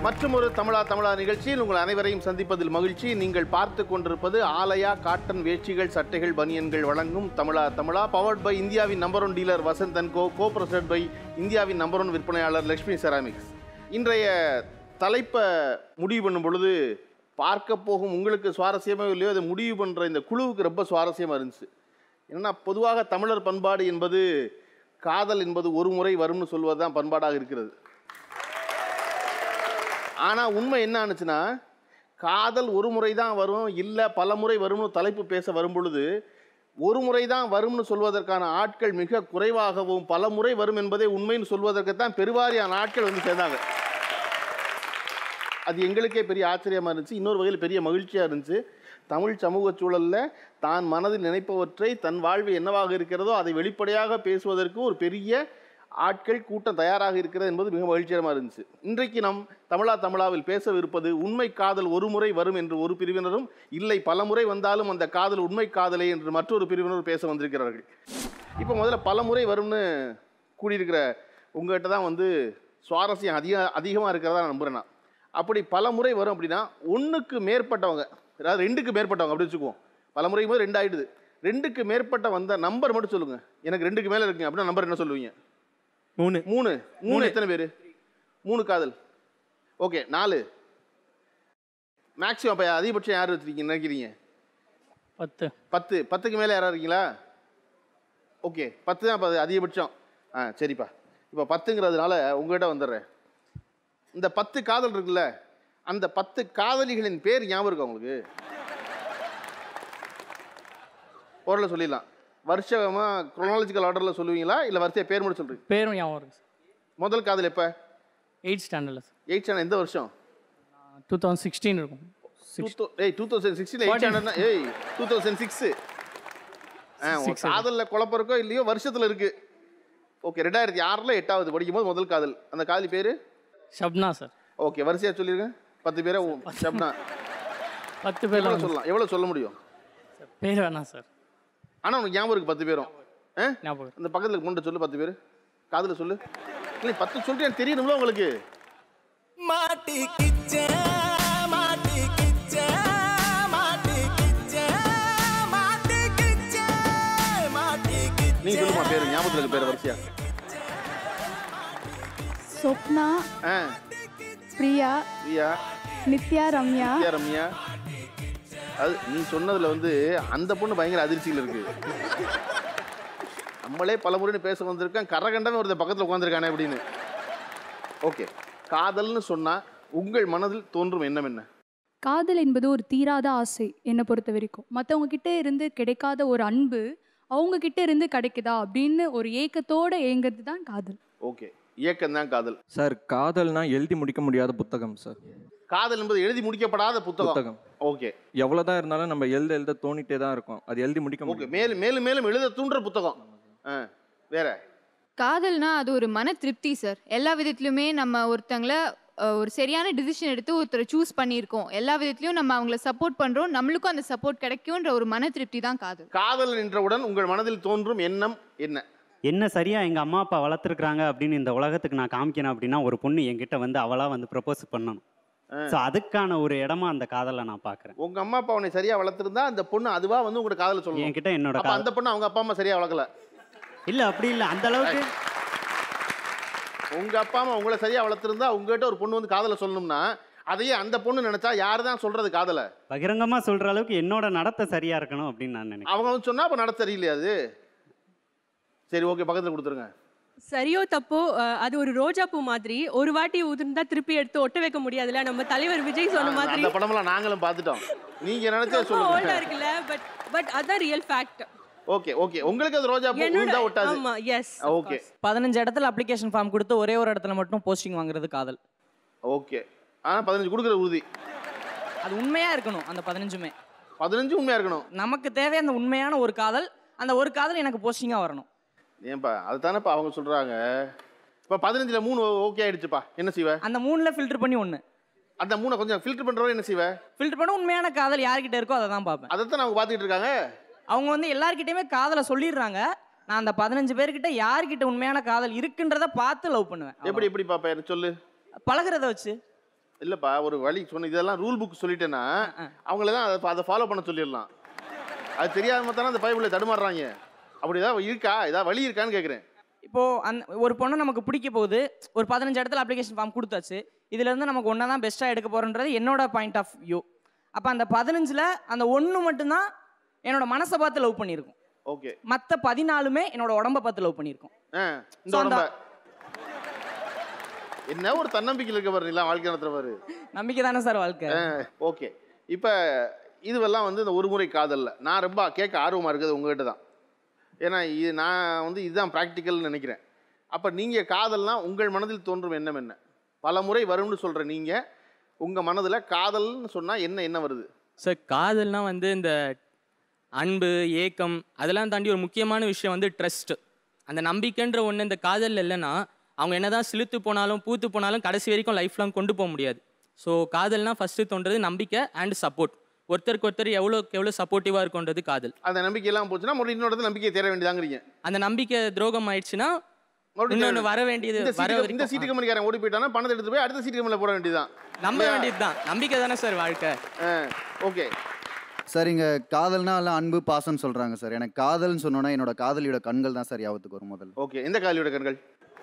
மற்றும் ஒரு தமிழா தமிழா நிகழ்ச்சியில் உங்கள் அனைவரையும் சந்திப்பதில் மகிழ்ச்சி நீங்கள் பார்த்து கொண்டிருப்பது ஆலயா காட்டன் வேஷ்டிகள் சட்டைகள் பனியன்கள் வழங்கும் தமிழா தமிழா பவர்ட் பை இந்தியாவின் number one dealer Vasanth and co co present by இந்தியாவின் நம்பர் ஒன் விற்பனையாளர் லக்ஷ்மி செராமிக்ஸ் இன்றைய தலைப்பை முடிவு பண்ணும் பொழுது பார்க்க போகும் உங்களுக்கு சுவாரஸ்யமாக இல்லையோ அதை முடிவு பண்ணுற இந்த குழுவுக்கு ரொம்ப சுவாரஸ்யமாக இருந்துச்சு என்னன்னா பொதுவாக தமிழர் பண்பாடு என்பது காதல் என்பது ஒரு முறை வரும்னு சொல்வது தான் பண்பாடாக இருக்கிறது ஆனால் உண்மை என்ன ஆனுச்சுன்னா காதல் ஒரு முறை தான் வரும் இல்லை பல முறை வரும்னு தலைப்பு பேச வரும் பொழுது ஒரு முறை தான் வரும்னு சொல்வதற்கான ஆட்கள் மிக குறைவாகவும் பல முறை வரும் என்பதை உண்மைன்னு சொல்வதற்கு தான் பெருவாரியான ஆட்கள் வந்து சேர்ந்தாங்க அது எங்களுக்கே பெரிய ஆச்சரியமாக இருந்துச்சு இன்னொரு வகையில் பெரிய மகிழ்ச்சியாக இருந்துச்சு தமிழ் சமூக சூழலில் தான் மனதில் நினைப்பவற்றை தன் வாழ்வு என்னவாக இருக்கிறதோ அதை வெளிப்படையாக பேசுவதற்கு ஒரு பெரிய ஆட்கள் கூட்டம் தயாராக இருக்கிறது என்பது மிக மகிழ்ச்சிகரமாக இருந்துச்சு இன்றைக்கு நம் தமிழா தமிழாவில் பேசவிருப்பது உண்மை காதல் ஒரு முறை வரும் என்று ஒரு பிரிவினரும் இல்லை பல முறை வந்தாலும் அந்த காதல் உண்மை காதலே என்று மற்றொரு பிரிவினர் பேச வந்திருக்கிறார்கள் இப்போ முதல்ல பல முறை வரும்னு கூடியிருக்கிற உங்கள்கிட்ட தான் வந்து சுவாரஸ்யம் அதிக அதிகமாக இருக்கிறதா நான் நம்புகிறேன் நான். அப்படி பல முறை வரும் அப்படின்னா ஒன்றுக்கு மேற்பட்டவங்க அதாவது ரெண்டுக்கு மேற்பட்டவங்க அப்படி வச்சுக்குவோம் பல முறை போது ரெண்டு ஆயிடுது ரெண்டுக்கு மேற்பட்ட வந்த நம்பர் மட்டும் சொல்லுங்க எனக்கு ரெண்டுக்கு மேலே இருக்குங்க அப்படின்னா நம்பர் என்ன சொல்லுவீங்க மூணு மூணு மூணு எத்தனை பேர் மூணு காதல் ஓகே நாலு மேக்ஸிமம் அப்போ அதிகபட்சம் யார் வச்சுருக்கீங்க நினைக்கிறீங்க பத்து பத்து பத்துக்கு மேலே யாராக இருக்கீங்களா ஓகே பத்து தான் இப்போ அதிகபட்சம் ஆ சரிப்பா இப்போ பத்துங்கிறதுனால உங்கள்கிட்ட வந்துடுறேன் இந்த பத்து காதல் இருக்குல்ல அந்த பத்து காதலிகளின் பேர் ஞாபகம் இருக்கா உங்களுக்கு ஓரளவு சொல்லிடலாம் வருஷமாக குரோனாலஜிக்கல் ஆர்டரில் சொல்லுவீங்களா இல்லை வரிசையாக பேர் மட்டும் சொல்கிறீங்க பேரும் ஞாபகம் இருக்கு சார் முதல் காதல் எப்போ எயிட் ஸ்டாண்டர்டில் சார் எயிட் ஸ்டாண்டர்ட் எந்த வருஷம் டூ தௌசண்ட் சிக்ஸ்டீன் இருக்கும் டூ தௌ- ஏய் டூ தௌசண்ட் சிக்ஸ்டீன் எயிட் ஸ்டாண்டர்ட்னா ஏய் டூ தௌசண்ட் சிக்ஸு ஆ உன் Six. காதலில் குழப்பம் இருக்கோ இல்லையோ வருஷத்தில் இருக்கு ஓகே ரெண்டாயிரத்தி ஆறில் எட்டாவது படிக்கும்போது முதல் காதல் அந்த காதலி பேர் ஷப்னா சார் ஓகே வரிசையாக சொல்லிருங்க பத்து பேரை உ- ஷப்னா பத்து எவ்வளோ பேர்லாம் சொல்லலாம் எவ்வளோ சொல்ல முடியும் பேர் வேணாம் சார் ஆனால் உனக்கு ஞாபகம் இருக்கு பத்து பேரும் ஆ ஞாபகம் இருக்கு. அந்த பக்கத்தில் முன்ன சொல்லு பத்து பேர் காதில் சொல்லு இல்லை பத்து சொல்லிட்டு எனக்கு தெரியணும்ல உங்களுக்கு மாட்டிக்கிச்ச மாட்டிக்கிச்ச மாட்டிக்கிச்ச மாட்டிக்கிச்ச மாட்டிக்கிச்ச நீ சொல்லுமா பேர் ஞாபகத்தில் இருக்க பேர் வரிசையா சொப்னா ஆ பிரியா பிரியா நித்யா ரம்யா நித்யா ரம்யா அது நீ சொன்னதுல வந்து அந்த பொண்ணு பயங்கர அதிர்ச்சியில் இருக்கு நம்மளே பல முறைன்னு பேச வந்திருக்கேன் கரகண்டவன் ஒருத்தர் பக்கத்தில் உட்காந்துருக்கானே அப்படின்னு ஓகே காதல்னு சொன்னா உங்கள் மனதில் தோன்றும் எண்ணம் என்ன காதல் என்பது ஒரு தீராத ஆசை என்னை பொறுத்த வரைக்கும் மற்றவங்க கிட்ட இருந்து கிடைக்காத ஒரு அன்பு அவங்க கிட்ட இருந்து கிடைக்குதா அப்படின்னு ஒரு ஏக்கத்தோட ஏங்கிறது தான் காதல் ஓகே இயக்கம் தான் காதல் சார் காதல்னா எழுதி முடிக்க முடியாத புத்தகம் சார் காதல் என்பது எழுதி முடிக்கப்படாத புத்தகம் புத்தகம் ஓகே எவ்வளோதான் இருந்தாலும் நம்ம எழுத எழுத தோணிட்டே தான் இருக்கும் அது எழுதி முடிக்க ஓகே முடியும் மேலும் மேலும் மேலும் எழுத தூண்டுற புத்தகம் ஆ வேற காதல்னா அது ஒரு மன திருப்தி சார் எல்லா விதத்துலையுமே நம்ம ஒருத்தங்கள அஹ், ஒரு சரியான டிசிஷன் எடுத்து ஒருத்தரை சூஸ் பண்ணியிருக்கோம் எல்லா விதத்துலையும் நம்ம அவங்கள சப்போர்ட் பண்ணுறோம் நம்மளுக்கும் அந்த சப்போர்ட் கிடைக்கும்ன்ற ஒரு மன திருப்தி தான் காதல் காதல் என்றவுடன் உங்கள் மனதில் தோன்றும் எண்ணம் என்ன என்ன சரியா எங்க அம்மா அப்பா வளர்த்துருக்காங்க அப்படின்னு இந்த உலகத்துக்கு நான் காமிக்கணும் அப்படின்னா ஒரு பொண்ணு என்கிட்ட வந்து அவளா வந்து ப்ரப்போஸ் பண்ணணும் ஸோ அதுக்கான ஒரு இடமா அந்த காதலை நான் பார்க்குறேன் உங்க அம்மா அப்பா உன்னை சரியா வளர்த்திருந்தா அந்த பொண்ணு அதுவா வந்து உங்களோட காதல சொல்லணும் என்கிட்ட என்னோட அப்ப அந்த பொண்ணு அவங்க அப்பா அம்மா சரியா வளர்க்கல இல்ல அப்படி இல்ல அந்த அளவுக்கு உங்க அப்பா அம்மா உங்களை சரியா வளர்த்திருந்தா உங்ககிட்ட ஒரு பொண்ணு வந்து காதல சொல்லணும்னா அதையே அந்த பொண்ணு நினைச்சா யாரு தான் சொல்றது காதல பகிரங்கமா சொல்ற அளவுக்கு என்னோட நடத்தை சரியா இருக்கணும் அப்படின்னு நான் நினைக்கிறேன் அவங்க வந்து சொன்னா அப்ப நட சரியில்லையா அது சரி ஓகே பக்கத்துல கொடுத்துருங்க சரியோ தப்போ அஹ், அது ஒரு ரோஜா பூ மாதிரி ஒரு வாட்டி உதிர்ந்தா திருப்பி எடுத்து ஒட்ட வைக்க முடியாதுல்ல நம்ம தலைவர் விஜய் சொன்ன மாதிரி அந்த படமெல்லாம் நாங்களும் பார்த்துட்டோம் நீங்க நினைச்சா ரொம்ப ஓல்டா சொல்லுங்க இருக்குல்ல பட் பட் அதான் ரியல் ஃபேக்ட் ஓகே ஓகே உங்களுக்கு அது ரோஜா பூ என்னோட விழுந்தா ஒட்டாது ஆமா எஸ் ஓகே பதினஞ்சு இடத்துல அப்ளிகேஷன் ஃபார்ம் கொடுத்து ஒரே ஒரு இடத்துல மட்டும் போஸ்டிங் வாங்குறது காதல் ஓகே ஆனா பதினஞ்சு கொடுக்குற உறுதி அது உண்மையா இருக்கணும் அந்த பதினஞ்சுமே பதினஞ்சு உண்மையா இருக்கணும் நமக்கு தேவை அந்த உண்மையான ஒரு காதல் அந்த ஒரு காதல் எனக்கு போஸ்டிங்கா வரணும் ஏன்பா அதுதானேப்பா அவங்க சொல்றாங்க இப்ப பதினஞ்சுல மூணு ஓகே ஆயிடுச்சுப்பா என்ன செய்வ அந்த மூணுல ஃபில்டர் பண்ணி ஒண்ணு அந்த மூணை கொஞ்சம் ஃபில்டர் பண்றவரை என்ன செய்வ ஃபில்டர் பண்ண உண்மையான காதல் யார்கிட்ட இருக்கோ அதை தான் பார்ப்பேன் அதைத்தான் அவங்க பார்த்துக்கிட்டு இருக்காங்க அவங்க வந்து எல்லார்கிட்டயுமே காதலை சொல்லிடுறாங்க நான் அந்த பதினஞ்சு பேர்கிட்ட யார்கிட்ட உண்மையான காதல் இருக்குன்றத பார்த்து லவ் பண்ணுவேன் எப்படி எப்படி பாப்பா எனக்கு சொல்லு பழகுறத வச்சு இல்லப்பா ஒரு வழி சொன்ன இதெல்லாம் ரூல் புக் சொல்லிட்டேன்னா அவங்கள தான் அதை அதை ஃபாலோ பண்ண சொல்லிடலாம் அது தெரியாம தானே அந்த பைபிளை தடுமாறுறாங்க அப்படி ஏதாவது இருக்கா ஏதாவது வழி இருக்கான்னு கேட்குறேன் இப்போ அந்த ஒரு பொண்ணை நமக்கு பிடிக்க போகுது ஒரு பதினஞ்சு இடத்துல அப்ளிகேஷன் ஃபார்ம் கொடுத்தாச்சு இதுல இருந்து நமக்கு ஒன்றா தான் பெஸ்ட்டாக எடுக்க போறோன்றது என்னோட பாயிண்ட் ஆஃப் வியூ அப்போ அந்த பதினஞ்சில் அந்த ஒன்று மட்டும்தான் என்னோட மனசை பார்த்து லவ் பண்ணியிருக்கும் ஓகே மற்ற பதினாலுமே என்னோட உடம்ப பார்த்து லவ் பண்ணியிருக்கும் ஆ இந்த So, அந்த- உடம்ப என்ன ஒரு தன்னம்பிக்கையில் இருக்க பாரு வாழ்க்கை நடத்துற பாரு நம்பிக்கை தானே சார் வாழ்க்கை ஓகே இப்போ இதுவெல்லாம் வந்து இந்த ஒரு முறை காதலில் நான் ரொம்ப கேட்க ஆர்வமாக இருக்குது உங்ககிட்ட தான் ஏன்னா இது நான் வந்து இதுதான் ப்ராக்டிக்கல்னு நினைக்கிறேன் அப்போ நீங்கள் காதல்னா உங்கள் மனதில் தோன்றும் எண்ணம் என்ன பல முறை வரும்னு சொல்கிற நீங்கள் உங்கள் மனதில் காதல்னு சொன்னால் என்ன என்ன வருது சார் காதல்னா வந்து இந்த அன்பு ஏக்கம் அதெல்லாம் தாண்டி ஒரு முக்கியமான விஷயம் வந்து ட்ரஸ்ட் அந்த நம்பிக்கைன்ற ஒன்று இந்த காதல் இல்லைன்னா அவங்க என்னதான் சிலுத்து போனாலும் பூத்து போனாலும் கடைசி வரைக்கும் லைஃப் லாங் கொண்டு போக முடியாது ஸோ காதல்னா ஃபஸ்ட்டு தோன்றது நம்பிக்கை அண்ட் சப்போர்ட் ஒருத்தருக்கு ஒருத்தர் எவ்வளோக்கு எவ்வளோ சப்போர்ட்டிவாக இருக்குன்றது காதல் அந்த நம்பிக்கையெல்லாம் போச்சுன்னா மறுபடியும் இன்னொரு இடத்துல நம்பிக்கையை தேட வேண்டியதாங்கிறீங்க அந்த நம்பிக்கை துரோகம் ஆயிடுச்சுன்னா மறுபடியும் இன்னொன்று வர வேண்டியது இந்த வர சீட்டு இந்த வரைக்கும் சீட்டு கம்பெனிக்காரன் ஓடி போயிட்டானா பணத்தை எடுத்து போய் அடுத்த சீட்டு கம்பெனியில் போட வேண்டியதுதான் நம்ப வேண்டியது தான் நம்பிக்கை தானே சார் வாழ்க்கை ஓகே சார் இங்கே காதல்னா எல்லாம் அன்பு பாசம்னு சொல்கிறாங்க சார் எனக்கு காதல்னு சொன்னோன்னா என்னோட காதலியோட கண்கள் தான் சார் யாபத்துக்கு வரும் முதல்ல ஓகே எந்த காதலியோட கண்கள்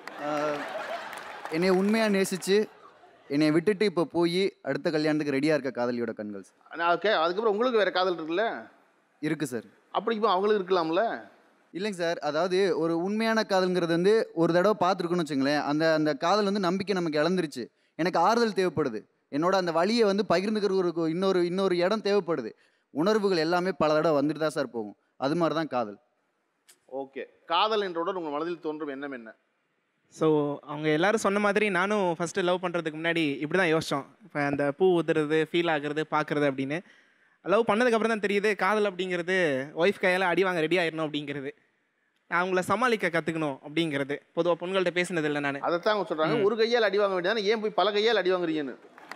என்னை உண்மையாக நேசித்து என்னை விட்டுட்டு இப்போ போய் அடுத்த கல்யாணத்துக்கு ரெடியாக இருக்க காதலியோட கண்கள் சார் ஓகே அதுக்கப்புறம் உங்களுக்கு வேற காதல் இருக்குல்ல இருக்குது சார் அப்படி இப்போ அவங்களுக்கு இருக்கலாம்ல இல்லைங்க சார் அதாவது ஒரு உண்மையான காதல்ங்கிறது வந்து ஒரு தடவை பார்த்துருக்குன்னு வச்சுங்களேன் அந்த அந்த காதல் வந்து நம்பிக்கை நமக்கு இழந்துருச்சு எனக்கு ஆறுதல் தேவைப்படுது என்னோட அந்த வழியை வந்து பகிர்ந்துக்கிற ஒரு இன்னொரு இன்னொரு இடம் தேவைப்படுது உணர்வுகள் எல்லாமே பல தடவை வந்துட்டு தான் சார் போகும் அது மாதிரி தான் காதல் ஓகே காதல் என்றவுடன் உங்கள் மனதில் தோன்றும் எண்ணம் என்ன ஸோ அவங்க எல்லாரும் சொன்ன மாதிரி நானும் ஃபஸ்ட்டு லவ் பண்ணுறதுக்கு முன்னாடி இப்படி தான் யோசித்தோம் இப்போ அந்த பூ உதுறது ஃபீல் ஆகுறது பார்க்குறது அப்படின்னு லவ் பண்ணதுக்கப்புறம் தான் தெரியுது காதல் அப்படிங்கிறது ஒய்ஃப் கையால் அடி வாங்க ரெடி ஆயிடணும் அப்படிங்கிறது அவங்கள சமாளிக்க கற்றுக்கணும் அப்படிங்கிறது பொதுவாக பொண்கள்கிட்ட பேசினது இல்லை நான் அதைத்தான் அவங்க சொல்கிறாங்க ஒரு கையால் அடி வாங்க வேண்டியதானே ஏன் போய் பல கையால் அடி வாங்குறீங்கன்னு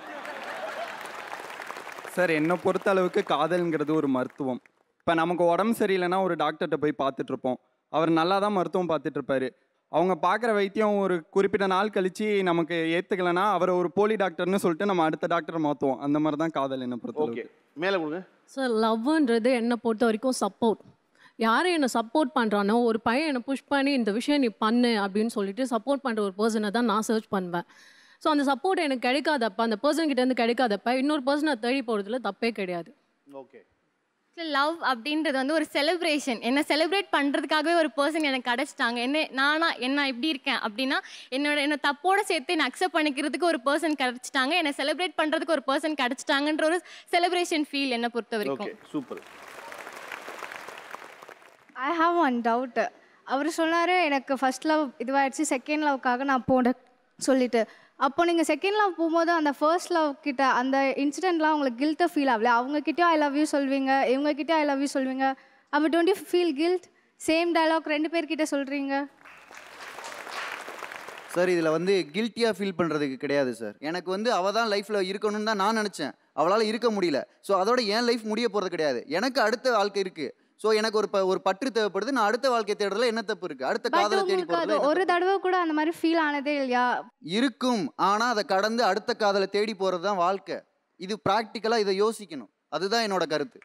சார் என்னை பொறுத்த அளவுக்கு காதல்ங்கிறது ஒரு மருத்துவம் இப்போ நமக்கு உடம்பு சரியில்லைன்னா ஒரு டாக்டர்கிட்ட போய் பார்த்துட்டு இருப்போம் அவர் நல்லா தான் மருத்துவம் பார்த்துட்டு இருப்பாரு அவங்க பார்க்குற வைத்தியம் ஒரு குறிப்பிட்ட நாள் கழிச்சு நமக்கு ஏற்றுக்கலைன்னா அவரை ஒரு போலி டாக்டர்னு சொல்லிட்டு நம்ம அடுத்த டாக்டரை மாற்றுவோம் அந்த மாதிரி தான் காதல் என்னை பொறுத்த ஓகே மேலே கொடுங்க சார் லவ்ன்றது என்னை பொறுத்த வரைக்கும் சப்போர்ட் யார் என்னை சப்போர்ட் பண்ணுறானோ ஒரு பையன் என்னை புஷ் பண்ணி இந்த விஷயம் நீ பண்ணு அப்படின்னு சொல்லிட்டு சப்போர்ட் பண்ணுற ஒரு பர்சனை தான் நான் சர்ச் பண்ணுவேன் ஸோ அந்த சப்போர்ட் எனக்கு கிடைக்காதப்ப அந்த பர்சன் கிட்டேருந்து கிடைக்காதப்ப இன்னொரு பர்சனை தேடி போகிறதுல தப்பே கிடையாது ஓகே லவ் அப்படின்றது வந்து ஒரு செலிப்ரேஷன் என்ன செலிப்ரேட் பண்ணுறதுக்காகவே ஒரு பர்சன் எனக்கு கிடச்சிட்டாங்க என்ன நானா என்ன இப்படி இருக்கேன் அப்படின்னா என்னோட என்ன தப்போட சேர்த்து என்னை அக்செப்ட் பண்ணிக்கிறதுக்கு ஒரு பர்சன் கிடச்சிட்டாங்க என்னை செலிப்ரேட் பண்ணுறதுக்கு ஒரு பர்சன் கிடச்சிட்டாங்கன்ற ஒரு செலிப்ரேஷன் ஃபீல் என்னை பொறுத்த வரைக்கும் okay super I have one doubt அவர் சொன்னார் எனக்கு ஃபர்ஸ்ட் லவ் இதுவாகிடுச்சு செகண்ட் லவ்க்காக நான் போன சொல்லிட்டு அப்போ நீங்கள் செகண்ட் லவ் போகும்போது அந்த ஃபர்ஸ்ட் லவ் கிட்ட அந்த இன்சிடென்ட்லாம் உங்களுக்கு கில்ட்டாக ஃபீல் ஆகல அவங்க கிட்டயும் ஐ லவ் யூ சொல்வீங்க இவங்க கிட்டயும் ஐ லவ் யூ சொல்வீங்க அப்போ don't you feel guilt same dialogue ரெண்டு பேர்கிட்ட சொல்கிறீங்க சார் இதில் வந்து கில்ட்டியாக ஃபீல் பண்ணுறதுக்கு கிடையாது சார் எனக்கு வந்து அவள் தான் லைஃப்பில் இருக்கணும்னு தான் நான் நினச்சேன் அவளால் இருக்க முடியல ஸோ அதோட என் லைஃப் முடிய போகிறது கிடையாது எனக்கு அடுத்த வாழ்க்கை இருக்குது ஸோ எனக்கு ஒரு ப- ஒரு பற்று தேவைப்படுது நான் அடுத்த வாழ்க்கை தேடுறதுல என்ன தப்பு இருக்குது அடுத்த பட் காதலை தேடி உங்களுக்கு அது போகிறதுல ஒரு தடவை கூட அந்த மாதிரி ஃபீல் ஆனதே இல்லையா இருக்கும் ஆனால் அதை கடந்து அடுத்த காதலை தேடி போகிறது தான் வாழ்க்கை இது ப்ராக்டிக்கலாக இதை யோசிக்கணும் அதுதான் என்னோட கருத்து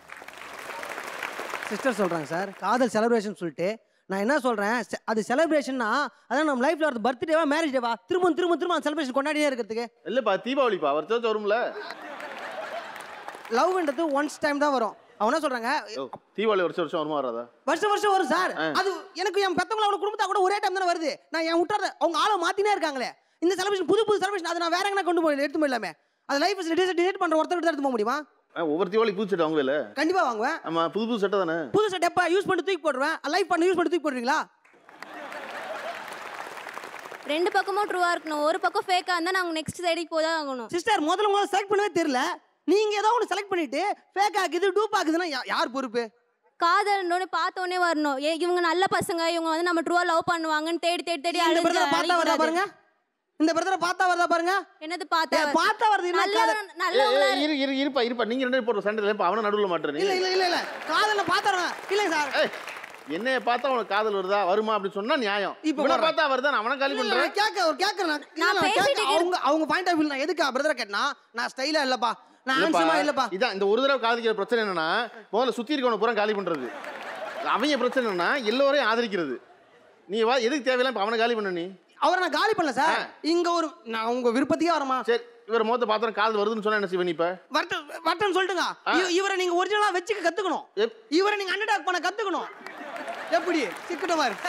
சிஸ்டர் சொல்கிறாங்க சார் காதல் செலிப்ரேஷன் சொல்லிட்டு நான் என்ன சொல்கிறேன் அது செலிப்ரேஷன்னா அதான் நம்ம லைஃப்பில் வரது பர்த்டேவா மேரேஜ் டேவா திரும்ப திரும்ப திரும்ப அந்த செலிப்ரேஷன் கொண்டாடினே இருக்கிறதுக்கு இல்லைப்பா தீபாவளிப்பா வருஷம் வரும்ல லவ்ன்றது ஒன்ஸ் டைம் தான் வரும் அவன் என்ன சொல்கிறாங்க ஓ, தீபாவளி வருஷம் வருஷம் வருமா வராதா வருஷம் வருஷம் வரும் சார் ஆ. அது எனக்கு என் பெத்தவங்கள அவளை குடும்பத்தா கூட ஒரே டைம் தானே வருது நான் என் விட்டுறத அவங்க ஆளை மாத்தினே இருக்காங்களே இந்த செலிப்ரேஷன் புது புது செலிப்ரேஷன் அதை நான் வேற எங்கன்னா கொண்டு போய் எடுத்து போயிடலாமே அது லைஃப் டிசைட் பண்ற ஒருத்தர் தான் எடுத்து போக முடியுமா ஆ, ஒவ்வொரு தீபாவளி புது செட் வாங்குவேல கண்டிப்பா வாங்குவேன் ஆமா புது புது சட்டை தானே புது செட் எப்ப யூஸ் பண்ணி தூக்கி போடுவேன் லைஃப் பண்ணி யூஸ் பண்ணி தூக்கி போடுவீங்களா ரெண்டு பக்கமும் ட்ரூவா இருக்கணும் ஒரு பக்கம் ஃபேக்கா இருந்தா நாங்க நெக்ஸ்ட் சைடுக்கு போய் தான் ஆகணும் சிஸ்டர் முதல்ல உங்களை செலக்ட் பண்ணவே தெரியல நீங்க ஏதோ ஒன்று செலக்ட் பண்ணிட்டு ஃபேக் ஆகுது டூப் ஆகுதுன்னா யா- யார் பொறுப்பு காதல்னு பார்த்தோன்னே வரணும் ஏ, இவங்க நல்ல பசங்க இவங்க வந்து நம்ம ட்ரூவா லவ் பண்ணுவாங்கன்னு தேடி தேடி தேடி இந்த அலைஞ்சு பிரதரை பார்த்தா வருதா அலையக்கூடாது. பாருங்க இந்த பிரதரை பார்த்தா வருதா பாருங்க என்னது பார்த்தா ஏ, பார்த்தா வருது என்ன நல்லவன் காதல்? நல்லவங்களா ஏய், இரு இரு இருப்பா இருப்பா நீங்க ரெண்டு பேரும் போடுற சண்டை இப்ப அவன நடுவுல மாட்டேன் இல்ல இல்ல இல்ல இல்ல காதல்ல பார்த்தறேன் இல்ல சார் என்னைய பார்த்தா உனக்கு காதல் வருதா வருமா அப்படின்னு சொன்னா நியாயம் இப்ப இவனை வர்றேன். பார்த்தா வருதா நான் அவனை காலி இல்ல, பண்றேன் நான் கேட்க ஒரு கேட்கறேன் நான். இல்ல, நான் நான் பேசிட்டு கேட்க- அவங்க அவங்க பாயிண்ட் ஆஃப் வியூ நான் எதுக்கு பிரதரை கேட்டனா நான் ஸ்டைலா இல்லப்பா நான் இல்லப்பா, ஹேண்ட்ஸமா இல்லப்பா இதான் இந்த ஒரு தடவை காதலிக்கிற பிரச்சனை என்னன்னா முதல்ல சுத்தி இருக்கவனை பூரா காலி பண்றது அவங்க பிரச்சனை என்னன்னா எல்லோரையும் ஆதரிக்கிறது நீ வா எதுக்கு தேவையில்லாம் இப்ப அவனை காலி பண்ண நீ அவரை நான் காலி பண்ணல சார் இங்க ஒரு நான் உங்க விருப்பத்துக்கே வரமா சரி இவர் முகத்தை பார்த்தா காதல் வருதுன்னு சொன்னா என்ன செய்வ நீ இப்ப வரட்டும் வரட்டும் சொல்லிட்டுங்க இவ- இவரை நீங்க ஒரிஜினலா வச்சுக்க கத்துக்கணும் இவரை நீங்க அண்டர்டாக் பண்ண கத்துக்கணும் எப்படி சிக்கட்டமா இருக்கு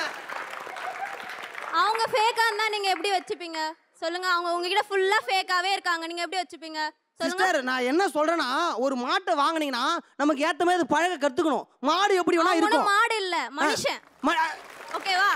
அவங்க ஃபேக்கா இருந்தா நீங்க எப்படி வச்சுப்பீங்க சொல்லுங்க அவங்க உங்ககிட்ட ஃபுல்லா ஃபேக்காவே இருக்காங்க நீங்க எப்படி வச்சுப்பீங்க சொல்லுங்க சிஸ்டர் நான் என்ன சொல்றேன்னா ஒரு மாட்டை வாங்குனீங்கன்னா நமக்கு ஏத்த மாதிரி அது பழக கத்துக்கணும் மாடு எப்படி வேணா அவங்க இருக்கும் ஒண்ணும் மாடு இல்ல மனுஷன் ஓகேவா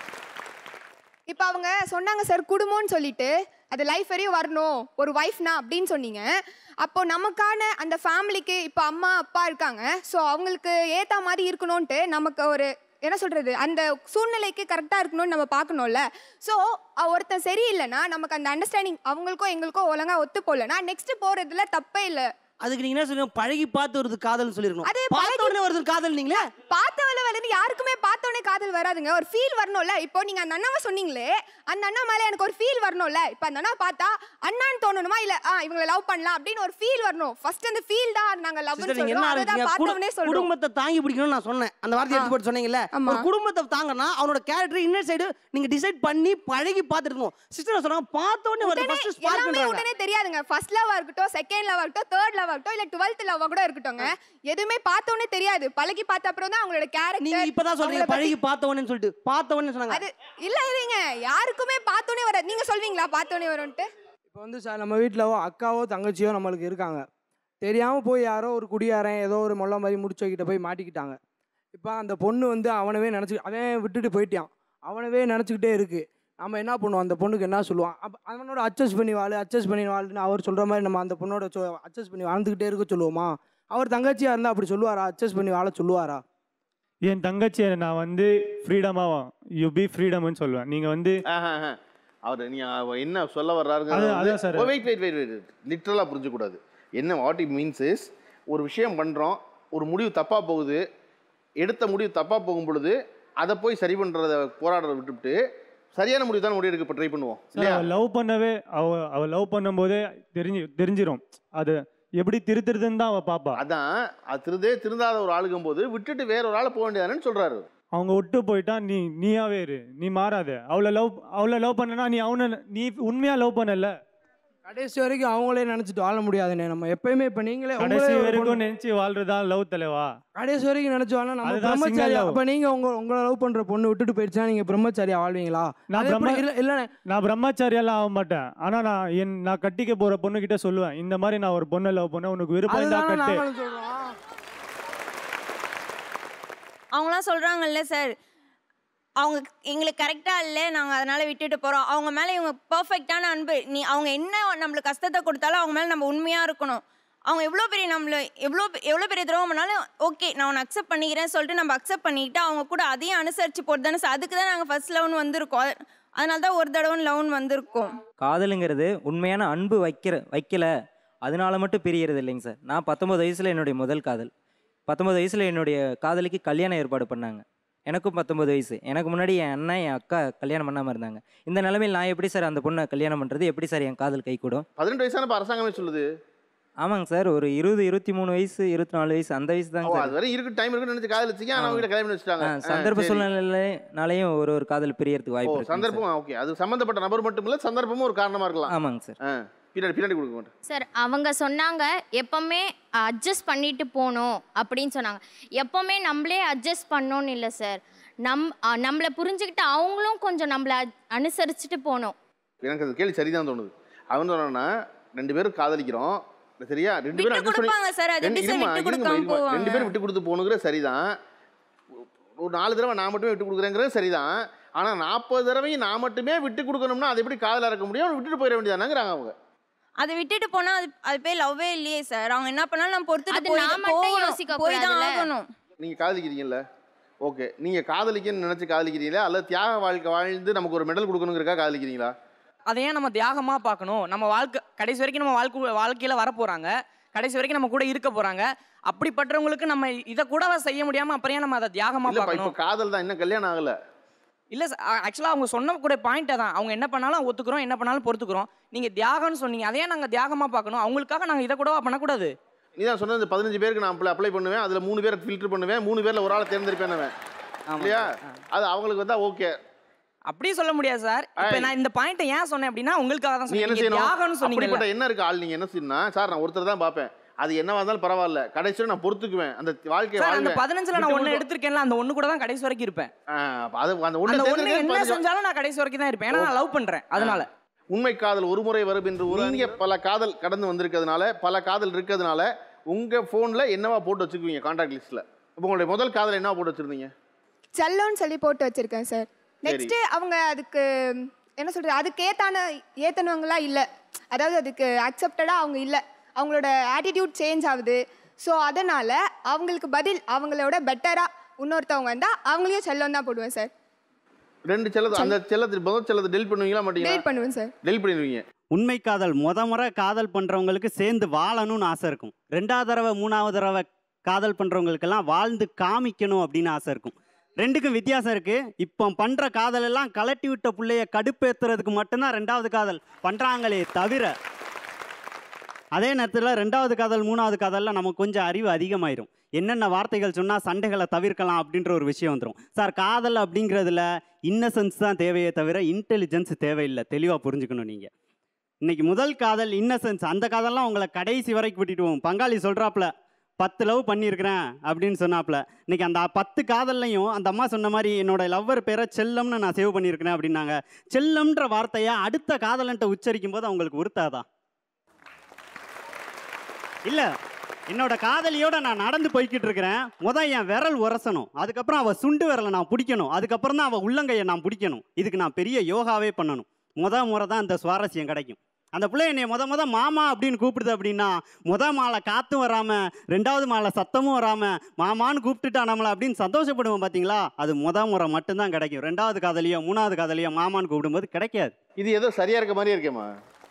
இப்போ அவங்க சொன்னாங்க சார் குடும்பம்னு சொல்லிட்டு அது லைஃப் வரையும் வரணும் ஒரு ஒய்ஃப்னா அப்படின்னு சொன்னீங்க அப்போ நமக்கான அந்த ஃபேமிலிக்கு இப்போ அம்மா அப்பா இருக்காங்க ஸோ அவங்களுக்கு ஏற்ற மாதிரி இருக்கணும்ன்ட்டு நமக்கு ஒரு என்ன சொல்றது அந்த சூழ்நிலைக்கு கரெக்டாக இருக்கணும்னு நம்ம பார்க்கணும்ல ஸோ ஒருத்தன் சரியில்லைன்னா நமக்கு அந்த அண்டர்ஸ்டாண்டிங் அவங்களுக்கோ எங்களுக்கோ ஒழுங்கா ஒத்து போகலன்னா நெக்ஸ்ட் போகிறதுல தப்பே இல்லை அதுக்கு நீங்க என்ன சொல்லுங்க பழகி பார்த்து வருது காதல்னு சொல்லிருக்கணும் அது பார்த்த உடனே வருது காதல் நீங்களே பார்த்தவள வந்து யாருக்குமே பார்த்தோன்னே காதல் வராதுங்க ஒரு ஃபீல் வரணும்ல இப்போ நீங்க அந்த அண்ணாவை சொன்னீங்களே அந்த அண்ணா மேல எனக்கு ஒரு ஃபீல் வரணும்ல இப்போ அந்த அண்ணா பார்த்தா அண்ணான்னு தோணணுமா இல்ல ஆ இவங்களை லவ் பண்ணலாம் அப்படின்னு ஒரு ஃபீல் வரணும் ஃபர்ஸ்ட் அந்த ஃபீல் தான் நாங்க லவ் சிஸ்டர் நீங்க என்ன சொல்றோம் இருக்கீங்க அதான் பார்த்தவனே குடு- சொல்றோம் குடும்பத்தை தாங்கி பிடிக்கணும்னு நான் சொன்னேன் அந்த வார்த்தை எடுத்து போட்டு சொன்னீங்கல்ல ஆமா. ஒரு குடும்பத்தை தாங்கன்னா அவனோட கேரக்டர் இன்னர் சைடு நீங்க டிசைட் பண்ணி பழகி பார்த்துருக்கணும் சிஸ்டர் சொன்னாங்க பார்த்த உடனே வருது உடனே ஃபர்ஸ்ட் எல்லாமே ஸ்பார்க் உடனே தெரியாதுங்க ஃபர்ஸ்ட் லவ்வா இருக்கட்டும் செகண்ட் லவ்வா இருக்கட்டும் தேர்ட் லவ்வா இருக்கட்டும் இல்ல டுவெல்த் லவ்வா கூட இருக்கட்டும்ங்க எதுவுமே பார்த்த உடனே தெரியாது பழகி பார்த்த அப்புறம் தான் அவங்களோட கேரக்டர் நீங்க இப்பதான் சொல்றீங்க பழகி பார்த்த உடனே சொல்லிட்டு பார்த்த உடனே சொன்னாங்க அது இல்ல இருங்க யாருக்குமே பார்த்தோன்னே வராது நீங்க சொல்வீங்களா பார்த்தோன்னே வரும்ட்டு இப்போ வந்து சார் நம்ம வீட்டில் அக்காவோ தங்கச்சியோ நம்மளுக்கு இருக்காங்க தெரியாமல் போய் யாரோ ஒரு குடியாரன் ஏதோ ஒரு மொல்ல மாதிரி முடிச்சவங்கிட்ட போய் மாட்டிக்கிட்டாங்க இப்போ அந்த பொண்ணு வந்து அவனவே நினச்சி அவன் விட்டுட்டு போயிட்டான் அவனவே நினச்சிக்கிட்டே இருக்கு நம்ம என்ன பண்ணுவோம் அந்த பொண்ணுக்கு என்ன சொல்லுவான் அப்போ அவனோட அட்ஜஸ்ட் பண்ணி வாழு அட்ஜஸ்ட் பண்ணி வாழுன்னு அவர் சொல்கிற மாதிரி நம்ம அந்த பொண்ணோட அட்ஜஸ்ட் பண்ணி வாழ்ந்துக்கிட்டே இருக்க சொல்லுவோமா அவர் தங்கச்சியாக இருந்தால் அப்படி சொல்லுவாரா அட்ஜஸ்ட் பண்ணி வாழ சொல்லுவாரா என் தங்கச்சியை நான் வந்து ஃப்ரீடமாக யூ பி ஃப்ரீடம்னு சொல்லுவேன் நீங்கள் வந்து அவர் நீ அவ என்ன சொல்ல வர்றாருங்க அது- அதான் sir. Wait wait wait wait லிட்டரலாக புரிஞ்சக்கூடாது என்ன வாட் இட் மீன்ஸ் இஸ் ஒரு விஷயம் பண்ணுறோம் ஒரு முடிவு தப்பாக போகுது எடுத்த முடிவு தப்பாக போகும் பொழுது அதை போய் சரி பண்ணுறத போராடுறத விட்டுவிட்டு சரியான முடிவு தான் முடிவு எடுக்க ட்ரை பண்ணுவோம் சார் அவள் லவ் பண்ணவே அவ அவ லவ் பண்ணும்போதே தெரிஞ்சு தெரிஞ்சிரும் அது எப்படி திருத்துறதுன்னு தான் அவள் பாப்பா அதான் அது திருதே திருந்தாத ஒரு ஆளுக்கும் போது விட்டுட்டு வேற ஒரு ஆளை போக வேண்டியதானு சொல்றாரு அவங்க விட்டு போயிட்டா நீ நீயாவே இரு நீ மாறாத அவளை லவ் அவளை லவ் பண்ணனா நீ அவனை நீ உண்மையா லவ் பண்ணல கடைசி வரைக்கும் அவங்களே நினச்சிட்டு வாழ முடியாதுண்ணே நம்ம எப்பயுமே இப்போ நீங்களே கடைசி உங்களே ஒரு வரைக்கும் பொண்ணு- நினைச்சு வாழ்றதா லவ் தலைவா கடைசி வரைக்கும் நினைச்சு வாழ நம்ம அதுதான் single பிரம்மச்சாரியா love. அப்ப நீங்க உங்க உங்களை லவ் பண்ற பொண்ணு விட்டுட்டு போயிடுச்சுன்னா நீங்க பிரம்மச்சாரியா வாழ்வீங்களா நான் அது எப்படி- பிரம்ம இல்ல இல்ல நான் பிரம்மச்சாரியெல்லாம் ஆக மாட்டேன் ஆனா நான் என் நான் கட்டிக்க போற பொண்ணு கிட்ட சொல்லுவேன் இந்த மாதிரி நான் ஒரு பொண்ணை லவ் பண்ண உனக்கு விருப்பம் இருந்தா அதுதானே கட்டு நாங்களும் சொல்றோம் அவங்களாம் சொல்கிறாங்கல்ல சார் அவங்க எங்களுக்கு கரெக்டாக இல்லை நாங்கள் அதனால் விட்டுட்டு போகிறோம் அவங்க மேலே இவங்க பர்ஃபெக்டான அன்பு நீ அவங்க என்ன நம்மளுக்கு கஷ்டத்தை கொடுத்தாலும் அவங்க மேலே நம்ம உண்மையாக இருக்கணும் அவங்க எவ்வளோ பெரிய நம்மளை எவ்வளோ எவ்வளோ பெரிய துரோகம் பண்ணாலும் ஓகே நான் உன்னை அக்செப்ட் பண்ணிக்கிறேன் சொல்லிட்டு நம்ம அக்செப்ட் பண்ணிக்கிட்டு அவங்க கூட அதையும் அனுசரித்து போட்டு தானே சார் அதுக்கு தான் நாங்கள் ஃபர்ஸ்ட் லவ்னு வந்திருக்கோம் அது- அதனால தான் ஒரு தடவை லவ்னு வந்திருக்கோம் காதலுங்கிறது உண்மையான அன்பு வைக்கிற வைக்கல அதனால மட்டும் பிரியறது இல்லைங்க சார் நான் பத்தொம்பது வயசில் என்னுடைய முதல் காதல் பத்தொம்பது வயசில் என்னுடைய காதலிக்கு கல்யாணம் ஏற்பாடு பண்ணாங்க எனக்கும் பத்தொம்பது வயசு எனக்கு முன்னாடி என் அண்ணன் என் அக்கா கல்யாணம் பண்ணாமல் இருந்தாங்க இந்த நிலைமையில் நான் எப்படி சார் அந்த பொண்ணை கல்யாணம் பண்ணுறது எப்படி சார் என் காதல் கை கூடும் பதினெட்டு வயசான இப்ப அரசாங்கமே சொல்லுது ஆமாங்க சார் ஒரு இருபது இருபத்தி மூணு வயசு இருபத்தி நாலு வயசு அந்த வயசு ஓ தாங்க அது சார் வரை இருக்கு டைம் இருக்குன்னு நினைச்சு காதலிச்சிங்க ஆனா அவங்க கிட்ட கல்யாணம் பண்ணி வச்சுட்டாங்க ஆ, ஆ, சந்தர்ப்ப சரி. சூழ்நிலைனாலையும் ஒரு ஒரு காதல் பிரியறதுக்கு ஓ வாய்ப்பு இருக்கு சந்தர்ப்பம் ஓகே அது சம்பந்தப்பட்ட நபர் மட்டும் இல்ல சந்தர்ப்பமும் ஒரு காரணமா இருக்கலாம் ஆமாங்க சார் ஆ, பின்னாடி பின்னாடி கொடுக்க மாட்டேன் சார் அவங்க சொன்னாங்க எப்பவுமே அட்ஜஸ்ட் பண்ணிட்டு போகணும் அப்படின்னு சொன்னாங்க எப்பவுமே நம்மளே அட்ஜஸ்ட் பண்ணோன்னு இல்லை சார் நம் அ, நம்மளை புரிஞ்சுக்கிட்டு அவங்களும் கொஞ்சம் நம்மளை அனுசரிச்சுட்டு போகணும் எனக்கு அது கேள்வி சரிதான் தோணுது அவன் சொன்னான்னா ரெண்டு பேரும் காதலிக்கிறோம் சரியா ரெண்டு பேரும் விட்டு adjust பண்ணி- கொடுப்பாங்க சார், அது ரெண்டு- எப்படி சார் இருமா, விட்டு இருங்கம்மா, கொடுக்காம இருங்கம்மா. போவாங்க? ரெண்டு பேரும் விட்டு கொடுத்து போகணுங்கிற சரிதான் ஒரு நாலு தடவை நான் மட்டுமே விட்டு கொடுக்குறேங்கிறது சரிதான் ஆனா நாற்பது தடவையும் நான் மட்டுமே விட்டு கொடுக்கணும்னா அது எப்படி காதலா இருக்க முடியும் விட்டுட்டு போயிட வேண்டியதானங்கிறாங்க அவங்க அதை விட்டுட்டு போனா அது அது பேர் லவ்வே இல்லையே சார் அவங்க என்ன பண்ணாலும் நம்ம பொறுத்துட்டு அது போய் நான் மட்டும் போகணும். யோசிக்க போய் தான் கூடாதுல்ல? ஆகணும் நீங்க காதலிக்கிறீங்கல்ல ஓகே நீங்க காதலிக்கன்னு நினைச்சு காதலிக்கிறீங்களா அல்லது தியாக வாழ்க்கை வாழ்ந்து நமக்கு ஒரு மெடல் கொடுக்கணுங்கிறக்கா காதலிக்கிறீங்களா அதை ஏன் நம்ம தியாகமாக பார்க்கணும் நம்ம வாழ்க்கை கடைசி வரைக்கும் நம்ம வாழ்க்கை வாழ்க்கையில் வரப்போகிறாங்க கடைசி வரைக்கும் நம்ம கூட இருக்க போறாங்க அப்படிப்பட்டவங்களுக்கு நம்ம இதை கூடவா செய்ய முடியாம அப்புறம் ஏன் நம்ம அதை தியாகமா இல்லப்பா இப்போ பார்க்கணும் காதல் தான் இன்னும் கல்யாணம் ஆகல இல்ல ஆக்சுவலா அவங்க சொன்ன கூட பாயிண்ட் தான் அவங்க என்ன பண்ணாலும் ஒத்துக்கிறோம் என்ன பண்ணாலும் பொறுத்துக்கிறோம் நீங்க தியாகம்னு சொன்னீங்க அதையே நாங்க தியாகமா பார்க்கணும் அவங்களுக்காக நாங்க இதை கூடவா பண்ணக்கூடாது நீ தான் சொன்னது பதினஞ்சு பேருக்கு நான் அப்ளை பண்ணுவேன் அதில் மூணு பேரை ஃபில்டர் பண்ணுவேன் மூணு பேரில் ஒரு ஆளை தேர்ந்தெடுப்பேன் இல்லையா அது அவங்களுக்கு வந்தா ஓகே அப்படி சொல்ல முடியாது சார் இப்போ நான் இந்த பாயிண்ட்டை ஏன் சொன்னேன் அப்படின்னா உங்களுக்காக தான் நீ என்ன சொன்னீங்க தியாகம்னு செய்யணும் சொன்னீங்க அப்படிப்பட்ட என்ன இருக்கு ஆள் நீங்க என்ன செய்யணும் சார் நான் ஒருத்தர் தான் பார்ப்பேன் அது என்னவா இருந்தாலும் பரவாயில்ல கடைசியில் நான் பொறுத்துக்குவேன் அந்த வாழ்க்கையை சார் அந்த வாழ்வேன். பதினஞ்சுல நான் விட்டு ஒண்ணு கொடுக்க- எடுத்திருக்கேன்ல அந்த ஒண்ணு கூட தான் கடைசி வரைக்கும் இருப்பேன் ஆ, அப்ப அது அந்த அந்த ஒண்ணு ஒண்ணு தேர்ந்தெடுக்கிறது என்ன பதினஞ்சு- செஞ்சாலும் நான் கடைசி வரைக்கும் தான் இருப்பேன் ஏன்னா நான் லவ் பண்றேன் அதனால உண்மை காதல் ஒரு முறை வரும் என்று ஒரு நீங்க பல காதல் கடந்து வந்திருக்கிறதுனால பல காதல் இருக்கிறதுனால உங்க போன்ல என்னவா போட்டு வச்சுக்குவீங்க கான்டாக்ட் லிஸ்ட்ல இப்போ உங்களுடைய முதல் காதல் என்னவா போட்டு வச்சிருந்தீங்க செல்லோன்னு சொல்லி போட்டு வச்சிருக்கேன் சார் நெக்ஸ்ட் அவங்க அதுக்கு என்ன சொல்றது அதுக்கு ஏத்தான ஏத்தனவங்களா இல்லை அதாவது அதுக்கு அக்செப்டடா அவங்க இல்லை அவங்களோட ஆட்டிடியூட் சேஞ்ச் ஆகுது ஸோ அதனால அவங்களுக்கு பதில் அவங்களோட பெட்டரா இன்னொருத்தவங்க வந்தா அவங்களையும் செல்லம் தான் போடுவேன் சார் ரெண்டு செல்லத்து அந்த செல்லத்து முதல் செல்லத்தை டெலிட் பண்ணுவீங்களா மாட்டீங்களா டேட் பண்ணுவேன் சார் டெலிட் பண்ணிடுவீங்க உண்மை காதல் முத முறை காதல் பண்ணுறவங்களுக்கு சேர்ந்து வாழணும்னு ஆசை இருக்கும் ரெண்டாவது தடவை மூணாவது தடவை காதல் பண்ணுறவங்களுக்கெல்லாம் வாழ்ந்து காமிக்கணும் அப்படின்னு ஆசை இருக்கும் ரெண்டுக்கும் வித்தியாசம் இருக்குது இப்போ பண்ணுற காதல் எல்லாம் கலட்டி விட்ட பிள்ளைய கடுப்பேற்றுறதுக்கு மட்டும்தான் ரெண்டாவது காதல் பண்ணுறாங்களே தவிர அதே நேரத்தில் ரெண்டாவது காதல் மூணாவது காதலில் நமக்கு கொஞ்சம் அறிவு அதிகமாயிரும் என்னென்ன வார்த்தைகள் சொன்னால் சண்டைகளை தவிர்க்கலாம் அப்படின்ற ஒரு விஷயம் வந்துடும் சார் காதல் அப்படிங்கிறதுல இன்னசென்ஸ் தான் தேவையே தவிர இன்டெலிஜென்ஸ் தேவையில்லை தெளிவாக புரிஞ்சுக்கணும் நீங்கள் இன்னைக்கு முதல் காதல் இன்னசென்ஸ் அந்த காதல்லாம் உங்களை கடைசி வரைக்கும் கூட்டிட்டு போகும் பங்காளி சொல்கிறாப்புல பத்து லவ் பண்ணியிருக்கிறேன் அப்படின்னு சொன்னாப்புல இன்னைக்கு அந்த பத்து காதல்லையும் அந்த அம்மா சொன்ன மாதிரி என்னோட லவ்வர் பேரை செல்லம்னு நான் சேவ் பண்ணியிருக்கிறேன் அப்படின்னாங்க செல்லம்ன்ற வார்த்தையை அடுத்த காதலன்ட்ட உச்சரிக்கும் போது அவங்களுக்கு உறுத்தாதா இல்லை என்னோட காதலியோட நான் நடந்து போய்கிட்டு இருக்கிறேன் முத என் விரல் உரசணும் அதுக்கப்புறம் அவள் சுண்டு விரலை நான் பிடிக்கணும் அதுக்கப்புறம் தான் அவள் உள்ளங்கையை நான் பிடிக்கணும் இதுக்கு நான் பெரிய யோகாவே பண்ணணும் முத முறை தான் இந்த சுவாரஸ்யம் கிடைக்கும் அந்த பிள்ளை என்னை முத முத மாமா அப்படின்னு கூப்பிடுது அப்படின்னா முத மாலை காற்றும் வராமல் ரெண்டாவது மாலை சத்தமும் வராமல் மாமான்னு கூப்பிட்டுட்டா நம்மளை அப்படின்னு சந்தோஷப்படுவோம் பார்த்தீங்களா அது முத முறை மட்டும்தான் கிடைக்கும் ரெண்டாவது காதலியோ மூணாவது காதலியோ மாமான்னு கூப்பிடும்போது கிடைக்காது இது ஏதோ சரியா இருக்க மாதிரியே இருக்கேம்மா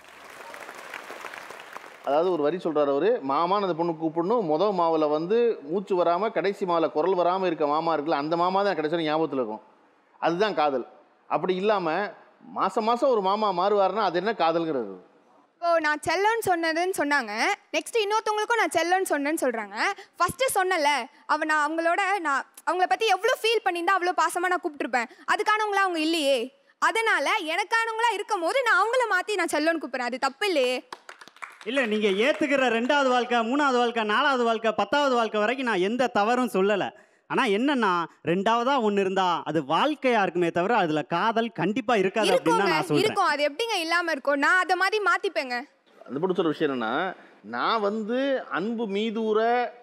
அதாவது ஒரு வரி சொல்றாரு அவரு மாமான்னு அந்த பொண்ணு கூப்பிடணும் முத மாவுல வந்து மூச்சு வராம கடைசி மாவுல குரல் வராம இருக்க மாமா இருக்குல்ல அந்த மாமா தான் கடைசி வரைக்கும் ஞாபகத்துல இருக்கும் அதுதான் காதல் அப்படி இல்லாம மாசம் மாசம் ஒரு மாமா மாறுவாருன்னா அது என்ன காதல்ங்கிறது இப்போ நான் செல்லோன்னு சொன்னதுன்னு சொன்னாங்க நெக்ஸ்ட் இன்னொருத்தவங்களுக்கும் நான் செல்லோன்னு சொன்னேன்னு சொல்றாங்க ஃபர்ஸ்ட் சொன்னல அவ நான் அவங்களோட நான் அவங்கள பத்தி எவ்வளோ ஃபீல் பண்ணியிருந்தா அவ்வளோ பாசமா நான் கூப்பிட்டுருப்பேன் அதுக்கானவங்களா அவங்க இல்லையே அதனால எனக்கானவங்களா இருக்கும் போது நான் அவங்கள மாத்தி நான் செல்லோன்னு கூப்பிடுறேன் அது தப்பு இல்லையே இல்லை நீங்கள் ஏற்றுக்கிற ரெண்டாவது வாழ்க்கை மூணாவது வாழ்க்கை நாலாவது வாழ்க்கை பத்தாவது வாழ்க்கை வரைக்கும் நான் எந்த தவறும் சொல்லலை ஆனால் என்னன்னா ரெண்டாவதா ஒன்று இருந்தா அது வாழ்க்கையா இருக்குமே தவிர அதில் காதல் கண்டிப்பாக இருக்காது அப்படின்னு தான் இருக்குங்க நான் சொல்கிறேன் இருக்கும் அது எப்படிங்க இல்லாம இருக்கும் நான் அதை மாதிரி மாத்திப்பேங்க அந்த பொண்ணு சொல்ற விஷயம் என்னன்னா நான் வந்து அன்பு மீதூர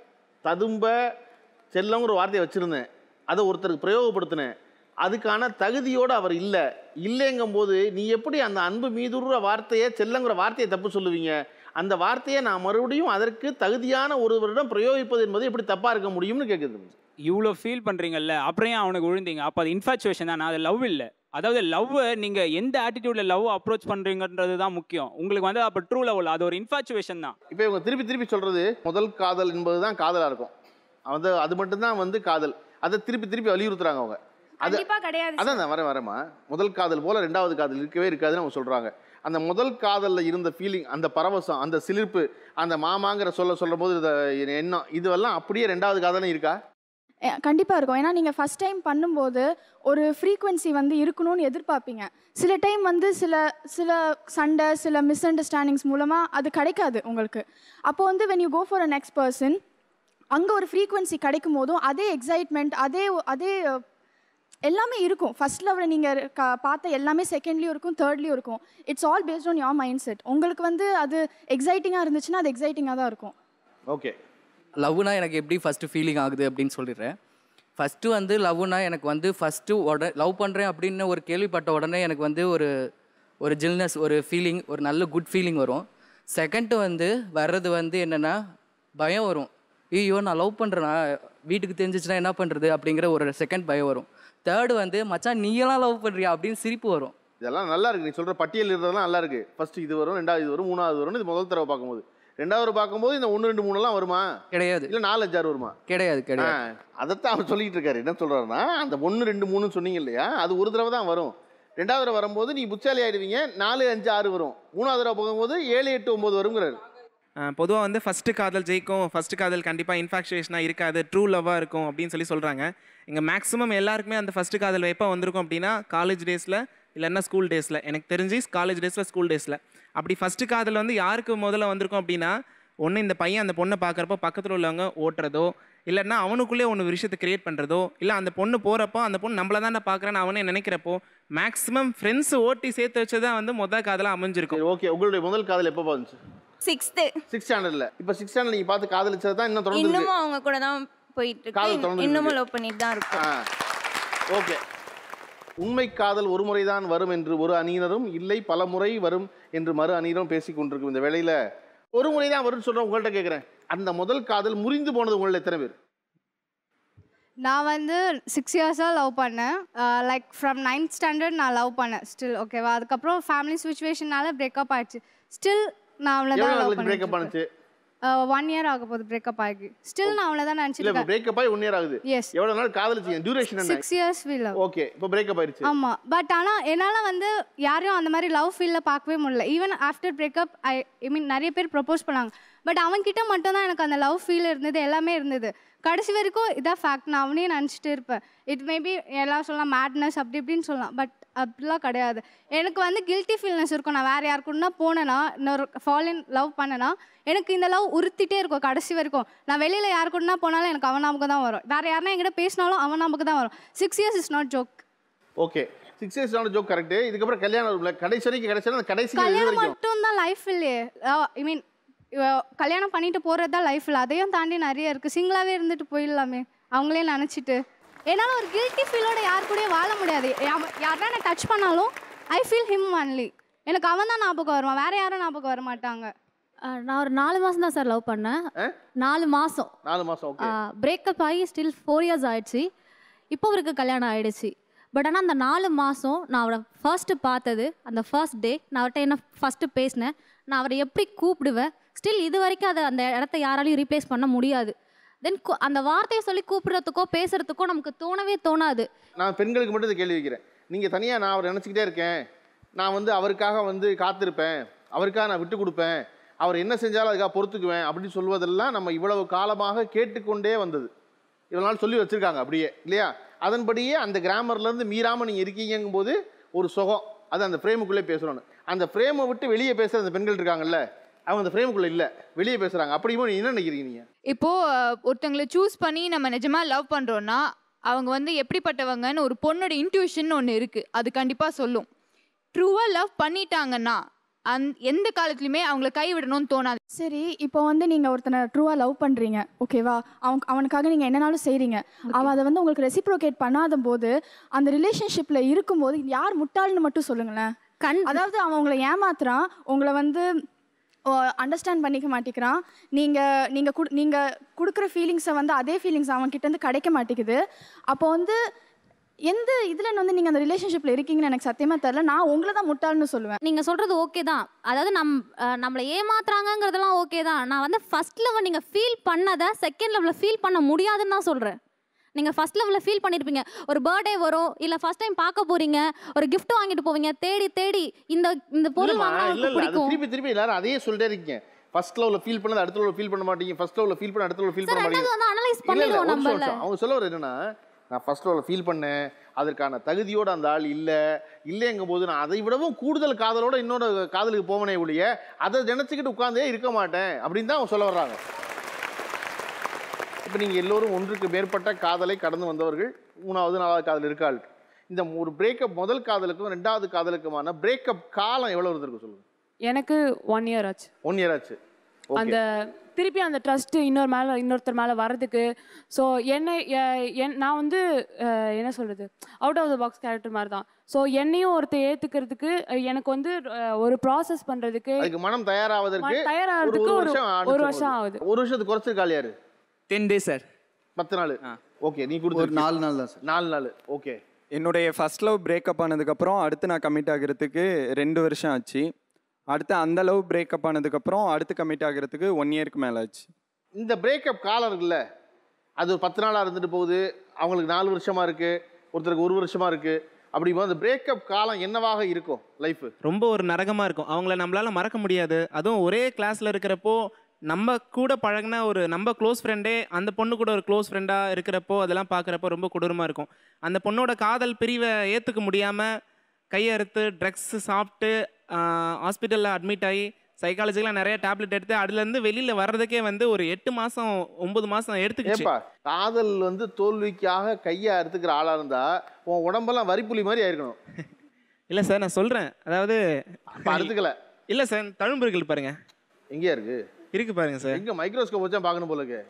ததும்ப செல்லங்கிற ஒரு வார்த்தையை வச்சிருந்தேன் அதை ஒருத்தருக்கு பிரயோகப்படுத்தினேன் அதுக்கான தகுதியோடு அவர் இல்லை இல்லைங்கும் போது நீ எப்படி அந்த அன்பு மீதுற வார்த்தையை செல்லங்கிற வார்த்தையை தப்பு சொல்லுவீங்க அந்த வார்த்தையை நான் மறுபடியும் அதற்கு தகுதியான ஒருவரிடம் பிரயோகிப்பது என்பது எப்படி தப்பா இருக்க முடியும்னு கேட்குது இவ்வளோ ஃபீல் பண்ணுறீங்கல்ல அப்புறம் ஏன் அவனுக்கு விழுந்தீங்க அப்போ அது இன்ஃபாச்சுவேஷன் தான் அது லவ் இல்லை அதாவது லவ்வை நீங்கள் எந்த ஆட்டிடியூடில் லவ் அப்ரோச் பண்ணுறீங்கன்றது தான் முக்கியம் உங்களுக்கு வந்து அப்போ ட்ரூ லவ் அது ஒரு இன்ஃபாச்சுவேஷன் தான் இப்போ இவங்க திருப்பி திருப்பி சொல்றது முதல் காதல் என்பது தான் காதலாக இருக்கும் அது அது மட்டும்தான் வந்து காதல் அதை திருப்பி திருப்பி வலியுறுத்துறாங்க அவங்க அது கண்டிப்பா கிடையாது அதான் நான் வரேன் வரேம்மா முதல் காதல் போல ரெண்டாவது காதல் இருக்கவே இருக்காதுன்னு அவங்க சொல்றாங்க அந்த முதல் காதலில் இருந்த ஃபீலிங் அந்த பரவசம் அந்த சிலிர்ப்பு அந்த மாமாங்கிற சொல்ல சொல்லும் போது இந்த எண்ணம் இதுவெல்லாம் அப்படியே ரெண்டாவது காதலும் இருக்கா கண்டிப்பாக இருக்கும் ஏன்னா நீங்கள் ஃபஸ்ட் டைம் பண்ணும்போது ஒரு ஃப்ரீக்வன்சி வந்து இருக்கணும்னு எதிர்பார்ப்பீங்க சில டைம் வந்து சில சில சண்டை சில மிஸ் அண்டர்ஸ்டாண்டிங்ஸ் மூலமாக அது கிடைக்காது உங்களுக்கு அப்போ வந்து when you go for a next person அங்கே ஒரு ஃப்ரீக்வன்சி கிடைக்கும் போதும் அதே எக்ஸைட்மெண்ட் அதே அதே எல்லாமே இருக்கும் ஃபர்ஸ்ட் லெவலில் நீங்கள் பார்த்த எல்லாமே செகண்ட்லேயும் இருக்கும் தேர்ட்லேயும் இருக்கும் it's all based on your mindset உங்களுக்கு வந்து அது எக்ஸைட்டிங்காக இருந்துச்சுன்னா அது எக்ஸைட்டிங்காக தான் இருக்கும் ஓகே லவ்னா எனக்கு எப்படி ஃபஸ்ட்டு ஃபீலிங் ஆகுது அப்படின்னு சொல்லிடுறேன் ஃபஸ்ட்டு வந்து லவ்னா எனக்கு வந்து ஃபஸ்ட்டு உடனே லவ் பண்ணுறேன் அப்படின்னு ஒரு கேள்விப்பட்ட உடனே எனக்கு வந்து ஒரு ஒரு ஜில்னஸ் ஒரு ஃபீலிங் ஒரு நல்ல குட் ஃபீலிங் வரும் செகண்டு வந்து வர்றது வந்து என்னென்னா பயம் வரும் ஐயோ நான் லவ் பண்ணுறேன்னா வீட்டுக்கு தெரிஞ்சிச்சுன்னா என்ன பண்ணுறது அப்படிங்கிற ஒரு செகண்ட் பயம் வரும் தேர்டு வந்து மச்சான் நீயெல்லாம் லவ் பண்ணுறியா அப்படின்னு சிரிப்பு வரும் இதெல்லாம் நல்லா இருக்கு நீ சொல்ற பட்டியல் இருக்கிறதெல்லாம் நல்லா இருக்கு ஃபர்ஸ்ட் இது வரும் ரெண்டாவது இது வரும் மூணாவது வரும் இது முதல் தடவை பார்க்கும்போது ரெண்டாவது பார்க்கும்போது இந்த ஒன்று ரெண்டு மூணுலாம் வருமா கிடையாது இல்லை நாலு அஞ்சாறு வருமா கிடையாது கிடையாது ஆ, அதைத்தான் அவர் சொல்லிட்டு இருக்காரு என்ன சொல்றாருன்னா அந்த ஒன்று ரெண்டு மூணு சொன்னீங்க இல்லையா அது ஒரு தடவை தான் வரும் ரெண்டாவது தடவை வரும்போது நீ புச்சாலி ஆயிடுவீங்க நாலு அஞ்சு ஆறு வரும் மூணாவது தடவை போகும்போது ஏழு எட்டு ஒம்பது வருங்கிறாரு பொதுவாக வந்து ஃபஸ்ட்டு காதல் ஜெயிக்கும் ஃபஸ்ட்டு காதல் கண்டிப்பாக இன்ஃபாக்சுவேஷனாக இருக்காது ட்ரூ லவ்வாக இருக்கும் அப்படின்னு சொல்லி சொல்கிறாங்க இங்கே மேக்ஸிமம் எல்லாருக்குமே அந்த ஃபஸ்ட்டு காதல் எப்போ வந்திருக்கும் அப்படின்னா காலேஜ் டேஸில் இல்லைன்னா ஸ்கூல் டேஸில் எனக்கு தெரிஞ்சு காலேஜ் டேஸில் ஸ்கூல் டேஸில் அப்படி ஃபஸ்ட்டு காதல் வந்து யாருக்கு முதல்ல வந்திருக்கும் அப்படின்னா ஒன்று இந்த பையன் அந்த பொண்ணை பார்க்குறப்போ பக்கத்தில் உள்ளவங்க ஓட்டுறதோ இல்லைன்னா அவனுக்குள்ளே ஒன்று விஷயத்தை கிரியேட் பண்ணுறதோ இல்லை அந்த பொண்ணு போகிறப்போ அந்த பொண்ணு நம்மள தான் பார்க்குறேன்னு அவனே நினைக்கிறப்போ மேக்ஸிமம் ஃப்ரெண்ட்ஸ் ஓட்டி சேர்த்து வச்சதான் வந்து மொதல் காதலாக அமைஞ்சிருக்கும் ஓகே உங்களுடைய முதல் காதல் எப்போ வந்துச்சு சிக்ஸ்த்து சிக்ஸ் ஸ்டாண்டர்டில் இப்போ சிக்ஸ் ஸ்டாண்டர்ட் நீங்கள் பார்த்து காதலிச்சது தான் இன்னும் தொடர்ந்து இன்னமும் இருக்கு. அவங்க கூட தான் போயிட்டு காதல் இருக்கு தொடர்ந்து இன்னமும் இருக்கு. லவ் பண்ணிட்டு தான் இருக்கோம் ஓகே உண்மை காதல் ஒரு முறைதான் வரும் என்று ஒரு அணியினரும் இல்லை பல முறை வரும் என்று மறு அணியினரும் பேசிக் கொண்டிருக்கும் இந்த வேளையில ஒரு முறை தான் வரும்னு சொல்றேன் உங்கள்கிட்ட கேட்குறேன் அந்த முதல் காதல் முறிந்து போனது உங்களில் எத்தனை பேர் நான் வந்து சிக்ஸ் இயர்ஸாக லவ் பண்ணேன் லைக் ஃப்ரம் நைன்த் ஸ்டாண்டர்ட் நான் லவ் பண்ணேன் ஸ்டில் ஓகேவா அதுக்கப்புறம் ஃபேமிலி சுச்சுவேஷனால பிரேக்கப் ஆயிடுச்சு ஸ்டில் நான் அவளை எவ்வளோ தான் லவ் நாளைக்கு பிரேக்கப் பண்ணிட்டு பண்ணுச்சு ஒன் இயர் ஆக போகுது பிரேக்கப் ஆகி ஸ்டில் நான் அவளை தான் இல்ல நினச்சிட்டு இப்போ பிரேக்கப் ஆகி ஒன் இயர் ஆகுது Yes. எவ்வளவு நாள் காதலிச்சீங்க டியூரேஷன் என்ன six years we love okay இப்போ பிரேக்கப் ஆயிடுச்சு ஆமா பட் ஆனா என்னால வந்து யாரையும் அந்த மாதிரி லவ் ஃபீல்ல பார்க்கவே முடியல even after breakup I I mean நிறைய பேர் ப்ரப்போஸ் பண்ணாங்க பட் அவன்கிட்ட மட்டும் தான் எனக்கு அந்த லவ் ஃபீல் இருந்தது எல்லாமே இருந்தது கடைசி வரைக்கும் இதான் ஃபேக்ட் நான் அவனையும் நினச்சிட்டு இருப்பேன் இட் மேபி எல்லாம் சொல்லலாம் மேட்னஸ் அப்படி இப்படின்னு சொல்லலாம் பட் அப்படிலாம் கிடையாது எனக்கு வந்து கில்ட்டி ஃபீல்னஸ் இருக்கும் நான் வேற யாருக்குன்னா போனேன்னா இன்னொரு ஃபாலின் லவ் பண்ணேன்னா எனக்கு இந்த லவ் உறுத்திட்டே இருக்கும் கடைசி வரைக்கும் நான் வெளியில் யாருக்குன்னா போனாலும் எனக்கு அவன் ஞாபகம் தான் வரும் வேற யாருன்னா என்கிட்ட பேசினாலும் அவன் ஞாபகம் தான் வரும் six years is not joke okay six years ஆன ஜோக் கரெக்ட் இதுக்கப்புறம் கல்யாணம் வரும்ல கடைசி வரைக்கும் கடைசி அந்த கடைசி இது கல்யாணம் வரைக்கும் மட்டும் தான் லைஃப் இல்லையே ஐ மீன் கல்யாணம் பண்ணிட்டு போகிறது தான் லைஃப் இல்லை அதையும் தாண்டி நிறைய இருக்குது சிங்கிளாகவே இருந்துட்டு போயிடலாமே அவங்களே நினச்சிட்டு என்னால் ஒரு கில்ட்டி ஃபீலோட யார் கூடயும் வாழ முடியாது அவன் யாருன்னா என்ன டச் பண்ணாலும் ஐ ஃபீல் ஹிம் ஒன்லி எனக்கு அவன் தான் ஞாபகம் வருவான் வேற யாரும் ஞாபகம் வர மாட்டாங்க நான் ஒரு நாலு மாதம் தான் சார் லவ் பண்ணேன் நாலு மாதம் நாலு மாசம் ஓகே பிரேக்கப் ஆகி ஸ்டில் ஃபோர் இயர்ஸ் ஆயிடுச்சு இப்போ அவருக்கு கல்யாணம் ஆயிடுச்சு பட் ஆனால் அந்த நாலு மாதம் நான் அவரை ஃபர்ஸ்ட்டு பார்த்தது அந்த ஃபர்ஸ்ட் டே நான் அவர்கிட்ட என்ன ஃபஸ்ட்டு பேசினேன் நான் அவரை எப்படி கூப்பிடுவேன் ஸ்டில் இது வரைக்கும் அதை அந்த இடத்த யாராலையும் ரீப்ளேஸ் பண்ண முடியாது தென் அந்த வார்த்தையை சொல்லி கூப்பிடுறதுக்கோ பேசுறதுக்கோ நமக்கு தோணவே தோணாது நான் பெண்களுக்கு மட்டும் இந்த கேள்வி வைக்கிறேன் நீங்கள் தனியாக நான் அவரை நினச்சிக்கிட்டே இருக்கேன் நான் வந்து அவருக்காக வந்து காத்திருப்பேன் அவருக்காக நான் விட்டு கொடுப்பேன் அவர் என்ன செஞ்சாலும் அதுக்காக பொறுத்துக்குவேன் அப்படின்னு சொல்வதெல்லாம் நம்ம இவ்வளவு காலமாக கேட்டுக்கொண்டே வந்தது இவ்வளவு நாள் சொல்லி வச்சுருக்காங்க அப்படியே இல்லையா அதன்படியே அந்த கிராமர்லேருந்து மீறாமல் நீங்கள் இருக்கீங்கும் போது ஒரு சுகம் அது அந்த ஃப்ரேமுக்குள்ளே பேசுகிறோன்னு அந்த ஃப்ரேமை விட்டு வெளியே பேசுகிற அந்த பெண்கள் இருக்காங்கல்ல அவங்க அந்த ஃப்ரேமுக்குள்ளே இல்லை வெளியே பேசுகிறாங்க அப்படியும் நீங்கள் என்ன நினைக்கிறீங்க நீங்கள் இப்போ அஹ், ஒருத்தங்களை சூஸ் பண்ணி நம்ம நிஜமா லவ் பண்றோம்னா அவங்க வந்து எப்படிப்பட்டவங்கன்னு ஒரு பொண்ணோட இன்ட்யூஷன் ஒன்று இருக்கு அது கண்டிப்பா சொல்லும் ட்ரூவா லவ் பண்ணிட்டாங்கன்னா அந் எந்த காலத்துலையுமே அவங்கள கைவிடணும்னு தோணாது சரி இப்போ வந்து நீங்கள் ஒருத்தனை ட்ரூவாக லவ் பண்ணுறீங்க ஓகேவா அவன் அவனுக்காக நீங்கள் என்னனாலும் செய்கிறீங்க அவன் அதை வந்து உங்களுக்கு ரெசிப்ரோகேட் பண்ணாத போது அந்த ரிலேஷன்ஷிப்பில் இருக்கும்போது யார் முட்டாள்னு மட்டும் சொல்லுங்களேன் கண் அதாவது அவன் உங்களை ஏமாத்துறான் உங்களை வந்து அண்டர்ஸ்டாண்ட் பண்ணிக்க மாட்டேங்கிறான் நீங்கள் நீங்கள் குடு நீங்கள் கொடுக்குற ஃபீலிங்ஸை வந்து அதே ஃபீலிங்ஸ் அவன்கிட்டேருந்து கிடைக்க மாட்டேங்குது அப்போ வந்து எந்த இதில் வந்து நீங்கள் அந்த ரிலேஷன்ஷிப்பில் இருக்கீங்கன்னு எனக்கு சத்தியமாக தெரில நான் உங்களை தான் முட்டாள்னு சொல்லுவேன் நீங்க சொல்றது ஓகே தான் அதாவது நம் அஹ், நம்மளை ஏமாத்துறாங்கங்கிறதெல்லாம் ஓகே தான் நான் வந்து ஃபர்ஸ்ட் லெவல் நீங்க ஃபீல் பண்ணதை செகண்ட் லெவலில் ஃபீல் பண்ண முடியாதுன்னு தான் சொல்றேன் நீங்க ஃபர்ஸ்ட் லெவலில் ஃபீல் பண்ணியிருப்பீங்க ஒரு பர்த்டே வரும் இல்ல ஃபர்ஸ்ட் டைம் பார்க்க போறீங்க ஒரு gift வாங்கிட்டு போவீங்க தேடி தேடி இந்த இந்த பொருள் இல்லம்மா, வாங்கினா இல்ல உங்களுக்கு இல்ல அது பிடிக்கும் திருப்பி திருப்பி எல்லாரும் அதையே சொல்லிட்டே இருக்கீங்க ஃபர்ஸ்ட் லெவலில் ஃபீல் பண்ணது அடுத்த லெவலில் ஃபீல் பண்ண மாட்டீங்க ஃபர்ஸ்ட் லெவலில் ஃபீல் பண்ண அடுத்த லெவலில் ஃபீல் சார் பண்ண ரெண்டாவது மாட்டீங்க வந்து அனலைஸ் இல்ல, இல்ல, பண்ணிடுவோம் ஒரு நிமிஷம், நம்மள ஒரு நிமிஷம். அவங்க சொல்ல வர என்னன்னா நான் ஃபர்ஸ்ட் லெவலில் ஃபீல் பண்ணேன் அதற்கான தகுதியோட அந்த ஆள் இல்லை இல்லைங்கும் போது நான் அதை விடவும் கூடுதல் காதலோட இன்னொரு காதலுக்கு போவனே ஒழிய அதை நினச்சிக்கிட்டு உட்கார்ந்தே இருக்க மாட்டேன் அப்படின்னு தான் அவங்க சொல்ல வர்றாங்க இப்போ நீங்கள் எல்லோரும் ஒன்றுக்கு மேற்பட்ட காதலை கடந்து வந்தவர்கள் மூணாவது நாலாவது காதல் இருக்காள் இந்த ஒரு பிரேக்கப் முதல் காதலுக்கும் ரெண்டாவது காதலுக்குமான பிரேக்கப் காலம் எவ்வளோ இருந்திருக்கு சொல்லுங்க எனக்கு ஒன் இயர் ஆச்சு ஒன் இயர் ஆச்சு Okay. அந்த திருப்பி அந்த ட்ரஸ்ட்டு இன்னொரு மேலே இன்னொருத்தர் மேலே வர்றதுக்கு ஸோ என்னை எ- என் நான் வந்து அஹ், என்ன சொல்கிறது out of the box character மாதிரி தான் ஸோ என்னையும் ஒருத்தர் ஏற்றுக்கிறதுக்கு எனக்கு வந்து அஹ், ஒரு ப்ராசஸ் பண்ணுறதுக்கு அதுக்கு மனம் தயாராவதற்கு மனம் தயாராவதற்கு ஒரு ஒரு- வருஷம் ஒரு ஆணுச்சு வருஷம் போகுது. ஆகுது. ஒரு வருஷத்துக்கு குறைச்சிருக்காள் யாரு டென் டேஸ் சார் பத்து நாள் ஓகே நீ கொடுத்து ஒரு நாலு நாள் தான் சார் நாலு நாள் ஓகே என்னுடைய ஃபர்ஸ்ட் லவ் பிரேக்கப் ஆனதுக்கப்புறம் அடுத்து நான் கமிட் ஆகிறதுக்கு ரெண்டு வருஷம் ஆச்சு அடுத்து அந்த லவ் பிரேக்கப் ஆனதுக்கப்புறம் அடுத்து கமிட் ஆகிறதுக்கு ஒன் இயருக்கு மேலே ஆச்சு இந்த பிரேக்கப் காலம் இருக்குல்ல அது ஒரு பத்து நாளாக இருந்துட்டு போகுது அவங்களுக்கு நாலு வருஷமா இருக்கு ஒருத்தருக்கு ஒரு வருஷமா இருக்கு அப்படிங்கும்போது அந்த பிரேக்கப் காலம் என்னவாக இருக்கும் லைஃப் ரொம்ப ஒரு நரகமாக இருக்கும் அவங்கள நம்மளால மறக்க முடியாது அதுவும் ஒரே கிளாஸில் இருக்கிறப்போ நம்ம கூட பழகின ஒரு நம்ம க்ளோஸ் ஃப்ரெண்டே அந்த பொண்ணு கூட ஒரு க்ளோஸ் ஃப்ரெண்டாக இருக்கிறப்போ அதெல்லாம் பார்க்குறப்போ ரொம்ப கொடூரமாக இருக்கும் அந்த பொண்ணோட காதல் பிரிவை ஏற்றுக்க முடியாமல் கையறுத்து ட்ரக்ஸ் சாப்பிட்டு ஹாஸ்பிட்டலில் அட்மிட் ஆகி சைக்காலஜிக்கலாக நிறைய டேப்லெட் எடுத்து அதுலேருந்து வெளியில் வர்றதுக்கே வந்து ஒரு எட்டு மாதம் ஒம்பது மாதம் எடுத்துக்கிச்சு ஏப்பா காதல் வந்து தோல்விக்காக கையை அறுத்துக்கிற ஆளாக இருந்தா உன் உடம்பெல்லாம் வரிப்புலி மாதிரி ஆயிருக்கணும் இல்லை சார் நான் சொல்கிறேன் அதாவது அறுத்துக்கல இல்லை சார் தழும்பு இருக்குது பாருங்க எங்கேயா இருக்கு இருக்கு பாருங்க சார் எங்க மைக்ரோஸ்கோப் வச்சா பார்க்கணும் போல இருக்கு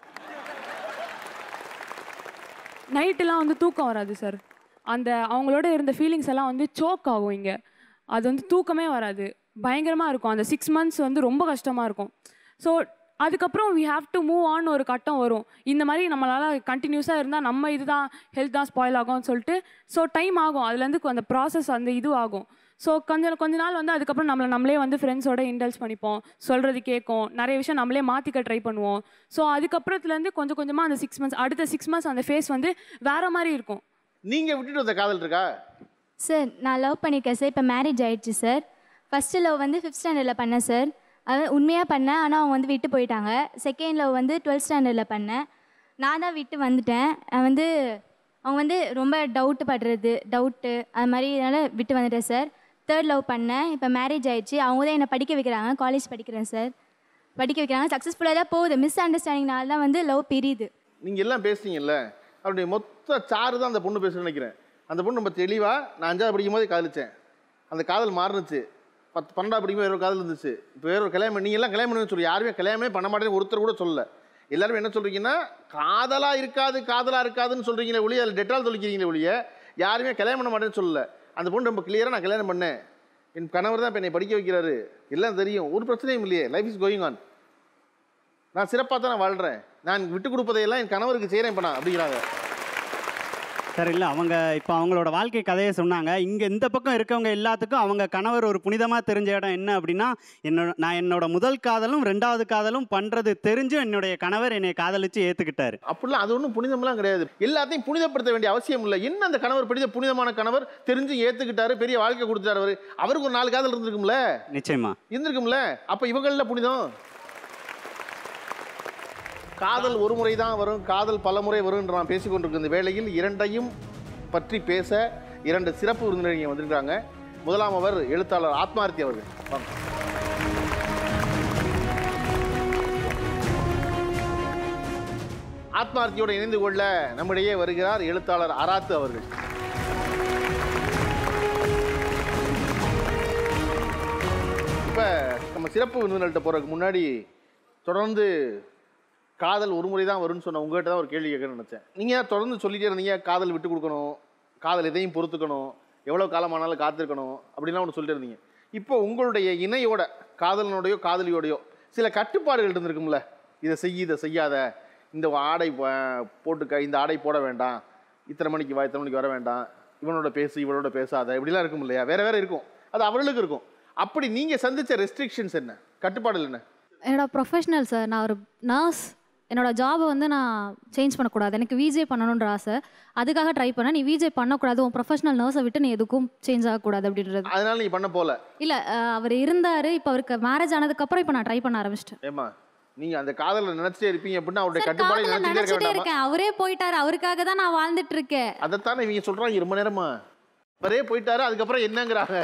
நைட்டெல்லாம் வந்து தூக்கம் வராது சார் அந்த அவங்களோட இருந்த ஃபீலிங்ஸ் எல்லாம் வந்து சோக் ஆகும் இங்கே அது வந்து தூக்கமே வராது பயங்கரமாக இருக்கும் அந்த சிக்ஸ் மந்த்ஸ் வந்து ரொம்ப கஷ்டமாக இருக்கும் ஸோ அதுக்கப்புறம் we have to move on ஒரு கட்டம் வரும் இந்த மாதிரி நம்மளால் கண்டினியூஸாக இருந்தால் நம்ம இதுதான் ஹெல்த் தான் ஸ்பாயில் ஆகும்னு சொல்லிட்டு ஸோ டைம் ஆகும் அதுலேருந்து அந்த ப்ராசஸ் அந்த இது ஆகும் ஸோ கொஞ்சம் கொஞ்ச நாள் வந்து அதுக்கப்புறம் நம்மளை நம்மளே வந்து ஃப்ரெண்ட்ஸோட இன்டல்ஸ் பண்ணிப்போம் சொல்கிறது கேட்கும் நிறைய விஷயம் நம்மளே மாற்றிக்க ட்ரை பண்ணுவோம் ஸோ அதுக்கப்புறத்துலேருந்து கொஞ்சம் கொஞ்சமாக அந்த சிக்ஸ் மந்த்ஸ் அடுத்த சிக்ஸ் மந்த்ஸ் அந்த ஃபேஸ் வந்து வேறு மாதிரி இருக்கும் நீங்க விட்டுட்டு வந்த காதல் இருக்கா சார் நான் லவ் பண்ணியிருக்கேன் சார் இப்போ மேரேஜ் ஆயிடுச்சு சார் ஃபஸ்ட்டு லவ் வந்து ஃபிஃப்த் ஸ்டாண்டர்டில் பண்ணேன் சார் அது உண்மையாக பண்ணேன் ஆனால் அவங்க வந்து விட்டு போயிட்டாங்க செகண்ட் லவ் வந்து டுவெல்த் ஸ்டாண்டர்டில் பண்ணேன் நான் தான் விட்டு வந்துட்டேன் நான் வந்து அவங்க வந்து ரொம்ப டவுட்டு படுறது டவுட்டு அது மாதிரி இதனால் விட்டு வந்துட்டேன் சார் தேர்ட் லவ் பண்ணேன் இப்போ மேரேஜ் ஆயிடுச்சு அவங்க தான் என்னை படிக்க வைக்கிறாங்க காலேஜ் படிக்கிறேன் சார் படிக்க வைக்கிறாங்க சக்ஸஸ்ஃபுல்லாக தான் போகுது மிஸ் அண்டர்ஸ்டாண்டிங்னால தான் வந்து லவ் பிரியுது நீங்க எல்லாம் பேசுனீங்கல்ல அவருடைய மொத்த சாறு தான் அந்த பொண்ணு பேசுன்னு நினைக்கிறேன் அந்த பொண்ணு ரொம்ப தெளிவா நான் அஞ்சாவது படிக்கும் போது காதலிச்சேன் அந்த காதல் மாறுனுச்சு பத்து பன்னெண்டாவது படிக்கும் வேற ஒரு காதல் இருந்துச்சு இப்போ வேற ஒரு கல்யாணம் நீங்க எல்லாம் கல்யாணம் பண்ணி சொல்லி யாருமே கல்யாணமே பண்ண மாட்டேன்னு ஒருத்தர் கூட சொல்லல எல்லாரும் என்ன சொல்றீங்கன்னா காதலா இருக்காது காதலா இருக்காதுன்னு சொல்றீங்களே ஒழிய அதில் டெட்டால் தொலைக்கிறீங்களே ஒழிய யாருமே கல்யாணம் பண்ண மாட்டேன்னு சொல்லல அந்த பொண்ணு ரொம்ப கிளியராக நான் கல்யாணம் பண்ணேன் என் கணவர் தான் இப்போ என்னை படிக்க வைக்கிறாரு எல்லாம் தெரியும் ஒரு பிரச்சனையும் இல்லையே லைஃப் இஸ் கோயிங் ஆன் நான் சிறப்பாக தான் நான் வாழ்கிறேன் நான் விட்டு கொடுப்பதையெல்லாம் என் கணவருக்கு செய்கிறேன் இப்போ நான் அப்படிங்கிறாங்க சார் இல்லை அவங்க இப்போ அவங்களோட வாழ்க்கை கதையை சொன்னாங்க இங்கே இந்த பக்கம் இருக்கவங்க எல்லாத்துக்கும் அவங்க கணவர் ஒரு புனிதமாக தெரிஞ்ச இடம் என்ன அப்படின்னா என்னோட நான் என்னோட முதல் காதலும் ரெண்டாவது காதலும் பண்ணுறது தெரிஞ்சும் என்னுடைய கணவர் என்னை காதலிச்சு ஏற்றுக்கிட்டாரு அப்படிலாம் அது ஒன்றும் புனிதம்லாம் கிடையாது எல்லாத்தையும் புனிதப்படுத்த வேண்டிய அவசியம் இல்லை என்ன அந்த கணவர் பிடித்த புனிதமான கணவர் தெரிஞ்சு ஏற்றுக்கிட்டாரு பெரிய வாழ்க்கை கொடுத்தாரு அவரு அவருக்கு ஒரு நாலு காதல் இருந்திருக்கும்ல நிச்சயமா இருந்திருக்கும்ல அப்போ இவங்களில் புனிதம் காதல் ஒரு முறை தான் வரும் காதல் பல முறை வரும் என்று நான் பேசிக்கொண்டிருக்கிற இந்த வேளையில் இரண்டையும் பற்றி பேச இரண்டு சிறப்பு விருந்தினர் இங்கே வந்திருக்காங்க முதலாம் அவர் எழுத்தாளர் ஆத்மார்த்தி அவர்கள் வாங்க. ஆத்மார்த்தியோடு இணைந்து கொள்ள நம்மிடையே வருகிறார் எழுத்தாளர் அராத்து அவர்கள் இப்போ நம்ம சிறப்பு விருந்தினர்கிட்ட போகிறதுக்கு முன்னாடி தொடர்ந்து காதல் ஒரு முறை தான் வரும்னு சொன்ன உங்கள்கிட்ட தான் ஒரு கேள்வி கேட்கணும்னு நினச்சேன் நீங்கள் தொடர்ந்து சொல்லிட்டே இருந்தீங்க காதல் விட்டு கொடுக்கணும் காதல் எதையும் பொறுத்துக்கணும் எவ்வளோ காலமானாலும் காத்திருக்கணும் அப்படின்லாம் ஒன்று சொல்லிட்டு இருந்தீங்க இப்போ உங்களுடைய இணையோட காதலனோடையோ காதலியோடையோ சில கட்டுப்பாடுகள் இருந்திருக்கும்ல இதை செய் இதை செய்யாத இந்த ஆடை போ- போட்டுக்க இந்த ஆடை போட வேண்டாம் இத்தனை மணிக்கு வா இத்தனை மணிக்கு வர வேண்டாம் இவனோட பேசு இவனோட பேசாத இப்படிலாம் இருக்கும் இல்லையா வேற வேற இருக்கும் அது அவர்களுக்கு இருக்கும் அப்படி நீங்கள் சந்திச்ச ரெஸ்ட்ரிக்ஷன்ஸ் என்ன கட்டுப்பாடுகள் என்ன என்னோட ப்ரொஃபஷனல் சார் நான் ஒரு நர்ஸ் என்னோட ஜாபை வந்து நான் சேஞ்ச் பண்ணக்கூடாது எனக்கு விஜே பண்ணணுன்ற ஆசை அதுக்காக ட்ரை பண்ணேன் நீ விஜே பண்ணக்கூடாது உன் ப்ரொஃபஷனல் நர்ஸை விட்டு நீ எதுக்கும் சேஞ்ச் ஆகக்கூடாது அப்படின்றது அதனால நீ பண்ண போல இல்லை அவர் இருந்தார் இப்போ அவருக்கு மேரேஜ் ஆனதுக்கப்புறம் இப்போ நான் ட்ரை பண்ண ஆரம்பிச்சிட்டேன் ஏமா நீங்க அந்த காதலை நினைச்சிட்டே இருப்பீங்க அப்படின்னா அவருடைய கட்டுப்பாடை காதல நினைச்சிட்டே இருக்க நினைச்சிட்டே வேண்டாமா இருக்கேன் அவரே போயிட்டாரு அவருக்காக தான் நான் வாழ்ந்துட்டு இருக்கேன் அதைத்தானே இவங்க சொல்றாங்க ரொம்ப நேரமா அவரே போயிட்டாரு அதுக்கப்புறம் என்னங்கிறாங்க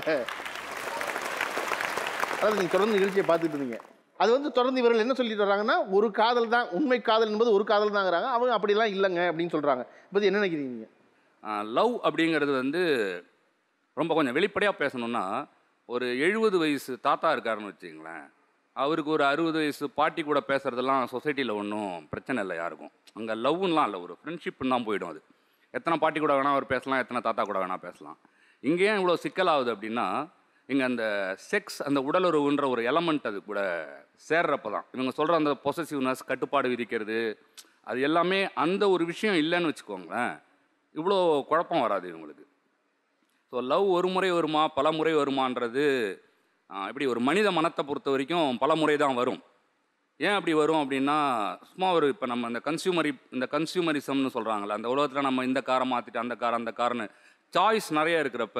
அதாவது நீங்க தொடர்ந்து நிகழ்ச்சியை பார்த்துட்டு இருந்தீங்க அது வந்து தொடர்ந்து இவர்கள் என்ன சொல்லிட்டு வர்றாங்கன்னா ஒரு காதல் தான் உண்மை காதல் என்பது ஒரு காதல் தாங்கிறாங்க அவங்க அப்படிலாம் இல்லைங்க அப்படின்னு சொல்றாங்க இதை பத்தி என்ன நினைக்கிறீங்க நீங்க லவ் அப்படிங்கிறது வந்து ரொம்ப கொஞ்சம் வெளிப்படையாக பேசணும்னா ஒரு எழுபது வயசு தாத்தா இருக்காருன்னு வச்சுங்களேன் அவருக்கு ஒரு அறுபது வயசு பாட்டி கூட பேசுகிறதெல்லாம் சொசைட்டியில் ஒன்றும் பிரச்சனை இல்லை யாருக்கும் அங்கே லவ்லாம் இல்லை ஒரு ஃப்ரெண்ட்ஷிப்னு தான் போயிடும் அது எத்தனை பாட்டி கூட வேணால் அவர் பேசலாம் எத்தனை தாத்தா கூட வேணால் பேசலாம் இங்கே ஏன் இவ்வளோ சிக்கலாகுது அப்படின்னா இங்கே அந்த செக்ஸ் அந்த உடலுறவுன்ற ஒரு எலமெண்ட் அது கூட சேர்றப்ப தான் இவங்க சொல்கிற அந்த பொசசிவ்னஸ் கட்டுப்பாடு விதிக்கிறது அது எல்லாமே அந்த ஒரு விஷயம் இல்லைன்னு வச்சுக்கோங்களேன் இவ்வளோ குழப்பம் வராது இவங்களுக்கு ஸோ லவ் ஒரு முறை வருமா பல முறை வருமான்றது ஆஹ் எப்படி ஒரு மனித மனத்தை பொறுத்த வரைக்கும் பல முறை தான் வரும் ஏன் அப்படி வரும் அப்படின்னா சும்மா ஒரு இப்போ நம்ம இந்த கன்சியூமரி இந்த கன்சியூமரிசம்னு சொல்கிறாங்களே அந்த உலகத்தில் நம்ம இந்த காரை மாற்றிட்டு அந்த கார் அந்த கார்னு சாய்ஸ் நிறைய இருக்கிறப்ப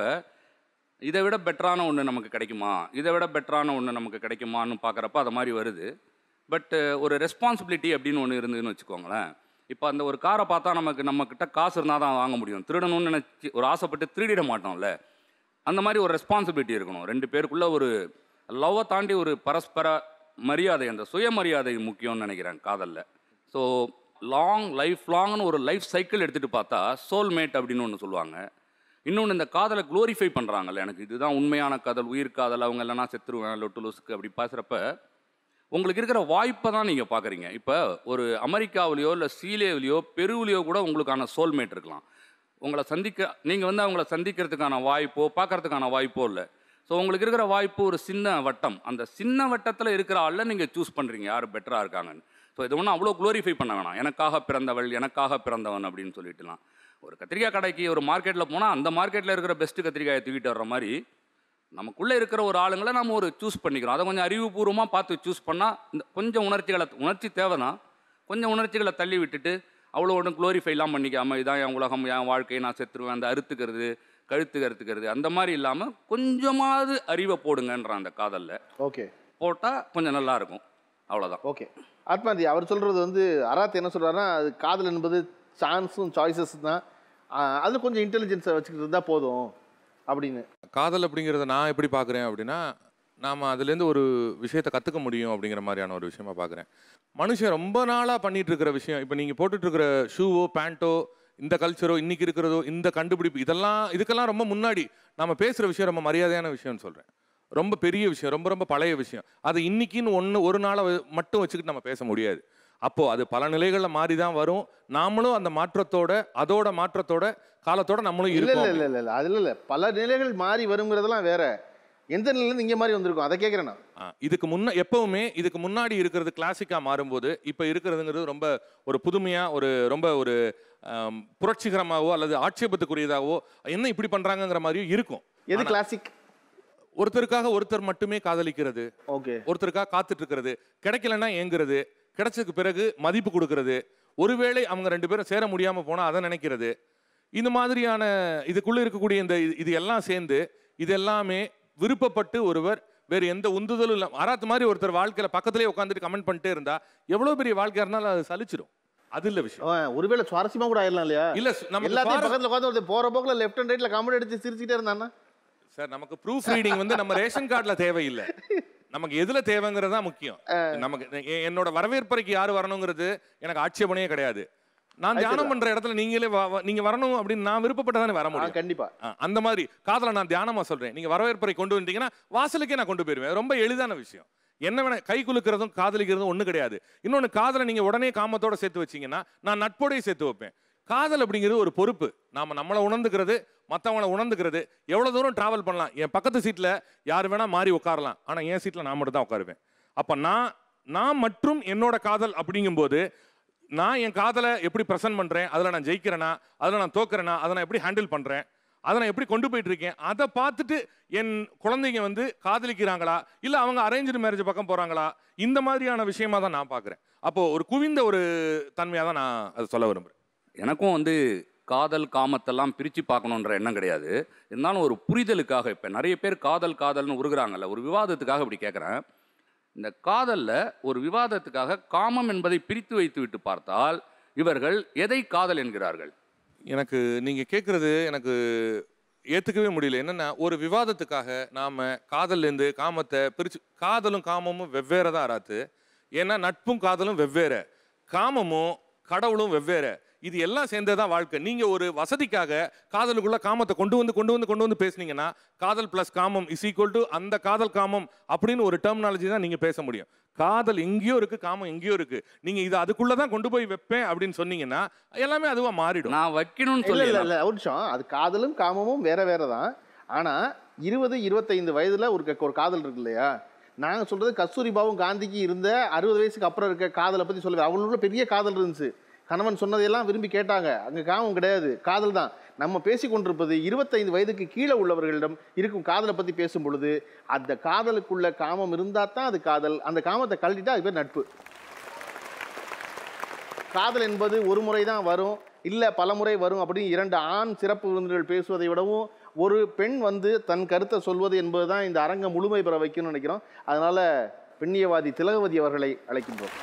இதை விட பெட்டரான ஒன்று நமக்கு கிடைக்குமா இதை விட பெட்டரான ஒன்று நமக்கு கிடைக்குமான்னு பார்க்குறப்ப அது மாதிரி வருது பட் ஒரு ரெஸ்பான்சிபிலிட்டி அப்படின்னு ஒன்று இருந்ததுன்னு வச்சுக்கோங்களேன் இப்போ அந்த ஒரு காரை பார்த்தா நமக்கு நம்மக்கிட்ட காசு இருந்தால் தான் வாங்க முடியும் திருடணும்னு நினச்சி ஒரு ஆசைப்பட்டு திருடிட மாட்டோம்ல அந்த மாதிரி ஒரு ரெஸ்பான்சிபிலிட்டி இருக்கணும் ரெண்டு பேருக்குள்ள ஒரு லவ்வை தாண்டி ஒரு பரஸ்பர மரியாதை அந்த சுயமரியாதை முக்கியம்னு நினைக்கிறேன் காதலில் ஸோ லாங் லைஃப் லாங்னு ஒரு லைஃப் சைக்கிள் எடுத்துகிட்டு பார்த்தா சோல்மேட் அப்படின்னு ஒன்று சொல்லுவாங்க இன்னொன்று இந்த காதலை க்ளோரிஃபை பண்ணுறாங்கல்ல எனக்கு இதுதான் உண்மையான காதல் உயிர் காதல் அவங்க இல்லைனா செத்துருவேன் லொட்டு லொசுக்கு அப்படி பேசுகிறப்ப உங்களுக்கு இருக்கிற வாய்ப்பை தான் நீங்கள் பார்க்குறீங்க இப்போ ஒரு அமெரிக்காவிலையோ இல்லை சீலேவிலையோ பெருவிலையோ கூட உங்களுக்கான சோல்மேட் இருக்கலாம் உங்களை சந்திக்க நீங்கள் வந்து அவங்கள சந்திக்கிறதுக்கான வாய்ப்போ பார்க்கறதுக்கான வாய்ப்போ இல்லை ஸோ உங்களுக்கு இருக்கிற வாய்ப்பு ஒரு சின்ன வட்டம் அந்த சின்ன வட்டத்தில் இருக்கிற ஆளில் நீங்கள் சூஸ் பண்ணுறீங்க யார் பெட்டராக இருக்காங்கன்னு ஸோ இது ஒன்றும் அவ்வளோ க்ளோரிஃபை பண்ண வேணாம் எனக்காக பிறந்தவள் எனக்காக பிறந்தவன் அப்படின்னு சொல்லிட்டுலாம் ஒரு கத்திரிக்காய் கடைக்கு ஒரு மார்க்கெட்டில் போனால் அந்த மார்க்கெட்டில் இருக்கிற பெஸ்ட்டு கத்திரிக்காயை தூக்கிட்டு வர்ற மாதிரி நமக்குள்ளே இருக்கிற ஒரு ஆளுங்களை நம்ம ஒரு சூஸ் பண்ணிக்கிறோம் அதை கொஞ்சம் அறிவுபூர்வமாக பார்த்து சூஸ் பண்ணால் இந்த கொஞ்சம் உணர்ச்சிகளை உணர்ச்சி தேவை தான் கொஞ்சம் உணர்ச்சிகளை தள்ளி விட்டுட்டு அவ்வளோ ஒன்றும் க்ளோரிஃபைலாம் பண்ணிக்காமல் இதான் என் உலகம் என் வாழ்க்கை நான் செத்துருவேன் அந்த அறுத்துக்கிறது கழுத்து அறுத்துக்கிறது அந்த மாதிரி இல்லாமல் கொஞ்சமாவது அறிவை போடுங்கன்ற அந்த காதலில் ஓகே போட்டால் கொஞ்சம் நல்லா இருக்கும் அவ்வளோதான் ஓகே ஆத்மாந்தி அவர் சொல்கிறது வந்து அராத் என்ன சொல்கிறாருன்னா அது காதல் என்பது சான்ஸும் சாய்ஸஸ் தான் அதில் கொஞ்சம் இன்டெலிஜென்ஸை வச்சுக்கிட்டு இருந்தால் போதும் அப்படின்னு காதல் அப்படிங்கிறத நான் எப்படி பார்க்குறேன் அப்படின்னா நாம் அதுலேருந்து ஒரு விஷயத்தை கற்றுக்க முடியும் அப்படிங்கிற மாதிரியான ஒரு விஷயமா பார்க்குறேன் மனுஷன் ரொம்ப நாளாக பண்ணிட்டு இருக்கிற விஷயம் இப்போ நீங்கள் போட்டுட்டு இருக்கிற ஷூவோ பேண்ட்டோ இந்த கல்ச்சரோ இன்னைக்கு இருக்கிறதோ இந்த கண்டுபிடிப்பு இதெல்லாம் இதுக்கெல்லாம் ரொம்ப முன்னாடி நம்ம பேசுகிற விஷயம் ரொம்ப மரியாதையான விஷயம்னு சொல்கிறேன் ரொம்ப பெரிய விஷயம் ரொம்ப ரொம்ப பழைய விஷயம் அது இன்னைக்குன்னு ஒன்று ஒரு நாளை வ- மட்டும் வச்சுக்கிட்டு நம்ம பேச முடியாது அப்போது அது பல நிலைகளில் மாறி தான் வரும் நாமளும் அந்த மாற்றத்தோட அதோட மாற்றத்தோட காலத்தோட நம்மளும் இல்லை இல்லை இருக்கோம் இல்லை இல்லை இல்லை அதில் இல்லை பல நிலைகள் மாறி வருங்கிறதெல்லாம் வேற எந்த நிலையிலேருந்து இங்கே மாதிரி வந்திருக்கும் அதை கேட்குறேன் நான் ஆ, இதுக்கு முன்ன எப்பவுமே இதுக்கு முன்னாடி இருக்கிறது கிளாசிக்கா மாறும்போது இப்போ இருக்கிறதுங்கிறது ரொம்ப ஒரு புதுமையா ஒரு ரொம்ப ஒரு ஆம், புரட்சிகரமாவோ அல்லது ஆட்சேபத்துக்குரியதாகவோ என்ன இப்படி பண்றாங்கங்கிற மாதிரியும் இருக்கும் எது ஆனா, கிளாசிக் ஒருத்தருக்காக ஒருத்தர் மட்டுமே காதலிக்கிறது ஓகே ஒருத்தருக்காக காத்துட்டு இருக்கிறது கிடைக்கலன்னா ஏங்குறது கிடைச்சதுக்கு பிறகு மதிப்பு கொடுக்கறது ஒருவேளை அவங்க ரெண்டு பேரும் சேர முடியாம போனா அதை நினைக்கிறது இந்த மாதிரியான இதுக்குள்ள இருக்கக்கூடிய இந்த இது- இது எல்லாம் சேர்ந்து இது எல்லாமே விருப்பப்பட்டு ஒருவர் வேறு எந்த உந்துதலும் இல்லை அராத்து மாதிரி ஒருத்தர் வாழ்க்கையில பக்கத்திலே உட்காந்துட்டு கமெண்ட் பண்ணிட்டே இருந்தா எவ்வளவு பெரிய வாழ்க்கையா இருந்தாலும் அது சலிச்சிடும் அது இல்ல விஷயம் ஒருவேளை சுவாரஸ்யமா கூட ஆயிடலாம் இல்லையா இல்ல நமக்கு எல்லாத்தையும் சுவாரஸ்- பக்கத்தில் உட்காந்து ஒருத்தர் போகிற போக்கில் லெஃப்ட் அண்ட் ரைட்டில் கமெண்ட் எடுத்து சிரிச்சுட்டே இருந்தானா சார் நமக்கு ப்ரூஃப் ரீடிங் வந்து நம்ம ரேஷன் கார்டுல தேவையில்லை நமக்கு எதுல தேவைங்கிறது தான் முக்கியம் நமக்கு எ- என்னோட வரவேற்பறைக்கு யார் வரணுங்கிறது எனக்கு ஆட்சேபனையே கிடையாது நான் அது தியானம் சரிதான். பண்ற இடத்துல நீங்களே வா- வா- நீங்க வரணும் அப்படின்னு நான் விருப்பப்பட்டதானே வர முடியும் கண்டிப்பா ஆ, அந்த மாதிரி காதலை நான் தியானமா சொல்றேன் நீங்க வரவேற்பறை கொண்டு வந்துட்டீங்கன்னா வாசலுக்கே நான் கொண்டு போயிருவேன் ரொம்ப எளிதான விஷயம் என்ன வேணா கை குலுக்கிறதும் காதலிக்கிறதும் ஒண்ணு கிடையாது இன்னொன்னு காதலை நீங்க உடனே காமத்தோட சேர்த்து வச்சீங்கன்னா நான் நட்போடய சேர்த்து வைப்பேன் காதல் அப்படிங்கிறது ஒரு பொறுப்பு நாம நம்மளை உணர்ந்துக்கிறது மற்றவங்கள உணர்ந்துக்கிறது எவ்வளவு தூரம் டிராவல் பண்ணலாம் என் பக்கத்து சீட்ல யார் வேணா மாறி உட்காரலாம் ஆனா என் சீட்ல நான் மட்டும் தான் உட்காருவேன் அப்ப நான் நான் மற்றும் என்னோட காதல் அப்படிங்கும்போது நான் என் காதலை எப்படி ப்ரெசென்ட் பண்றேன் அதில் நான் ஜெயிக்கிறேனா அதில் நான் தோக்குறேனா அதை நான் எப்படி ஹேண்டில் பண்றேன் அதை நான் எப்படி கொண்டு போயிட்டு இருக்கேன் அதை பார்த்துட்டு என் குழந்தைங்க வந்து காதலிக்கிறாங்களா இல்லை அவங்க அரேஞ்சு மேரேஜ் பக்கம் போறாங்களா இந்த மாதிரியான விஷயமா தான் நான் பார்க்குறேன் அப்போ ஒரு குவிந்த ஒரு தன்மையாக தான் நான் அதை சொல்ல விரும்புகிறேன் எனக்கும் வந்து காதல் காமத்தெல்லாம் பிரித்து பார்க்கணுன்ற எண்ணம் கிடையாது இருந்தாலும் ஒரு புரிதலுக்காக இப்போ நிறைய பேர் காதல் காதல்னு உருகுறாங்கல்ல ஒரு விவாதத்துக்காக இப்படி கேட்குறேன் இந்த காதலில் ஒரு விவாதத்துக்காக காமம் என்பதை பிரித்து வைத்து விட்டு பார்த்தால் இவர்கள் எதை காதல் என்கிறார்கள் எனக்கு நீங்கள் கேட்குறது எனக்கு ஏற்றுக்கவே முடியல என்னென்னா ஒரு விவாதத்துக்காக நாம் காதல்லேருந்து காமத்தை பிரித்து காதலும் காமமும் வெவ்வேறு தான் ஆராத்து ஏன்னா நட்பும் காதலும் வெவ்வேறு காமமும் கடவுளும் வெவ்வேறு இது எல்லாம் சேர்ந்தே தான் வாழ்க்கை நீங்கள் ஒரு வசதிக்காக காதலுக்குள்ள காமத்தை கொண்டு வந்து கொண்டு வந்து கொண்டு வந்து பேசுனீங்கன்னா காதல் ப்ளஸ் காமம் இஸ் ஈக்குவல் டு அந்த காதல் காமம் அப்படின்னு ஒரு டெர்மினாலஜி தான் நீங்கள் பேச முடியும் காதல் எங்கேயோ இருக்கு காமம் எங்கேயோ இருக்கு நீங்க இதை அதுக்குள்ள தான் கொண்டு போய் வைப்பேன் அப்படின்னு சொன்னீங்கன்னா எல்லாமே அதுவா மாறிடும் நான் வைக்கணும்னு இல்லை இல்லை இல்லை ஒரு நிமிஷம் அது காதலும் காமமும் வேற வேற தான் ஆனால் இருபது இருபத்தைந்து வயதில் ஒரு க- ஒரு காதல் இருக்கு இல்லையா நாங்கள் சொல்கிறது கஸ்தூரிபாவும் காந்திக்கு இருந்த அறுபது வயசுக்கு அப்புறம் இருக்க காதலை பற்றி சொல்லுவேன் அவங்களுக்குள்ள பெரிய காதல் இருந்துச்சு கணவன் சொன்னதையெல்லாம் விரும்பி கேட்டாங்க அங்கே காமம் கிடையாது காதல் தான் நம்ம பேசிக் கொண்டிருப்பது இருபத்தைந்து வயதுக்கு கீழே உள்ளவர்களிடம் இருக்கும் காதலை பற்றி பேசும் பொழுது அந்த காதலுக்குள்ள காமம் இருந்தால் தான் அது காதல் அந்த காமத்தை கழட்டிட்டா அது பேர் நட்பு காதல் என்பது ஒரு முறை தான் வரும் இல்லை பல முறை வரும் அப்படின்னு இரண்டு ஆண் சிறப்பு விருந்தினர்கள் பேசுவதை விடவும் ஒரு பெண் வந்து தன் கருத்தை சொல்வது என்பது தான் இந்த அரங்கம் முழுமை பெற வைக்கணும்னு நினைக்கிறோம் அதனால பெண்ணியவாதி திலகவதி அவர்களை அழைக்கின்றோம்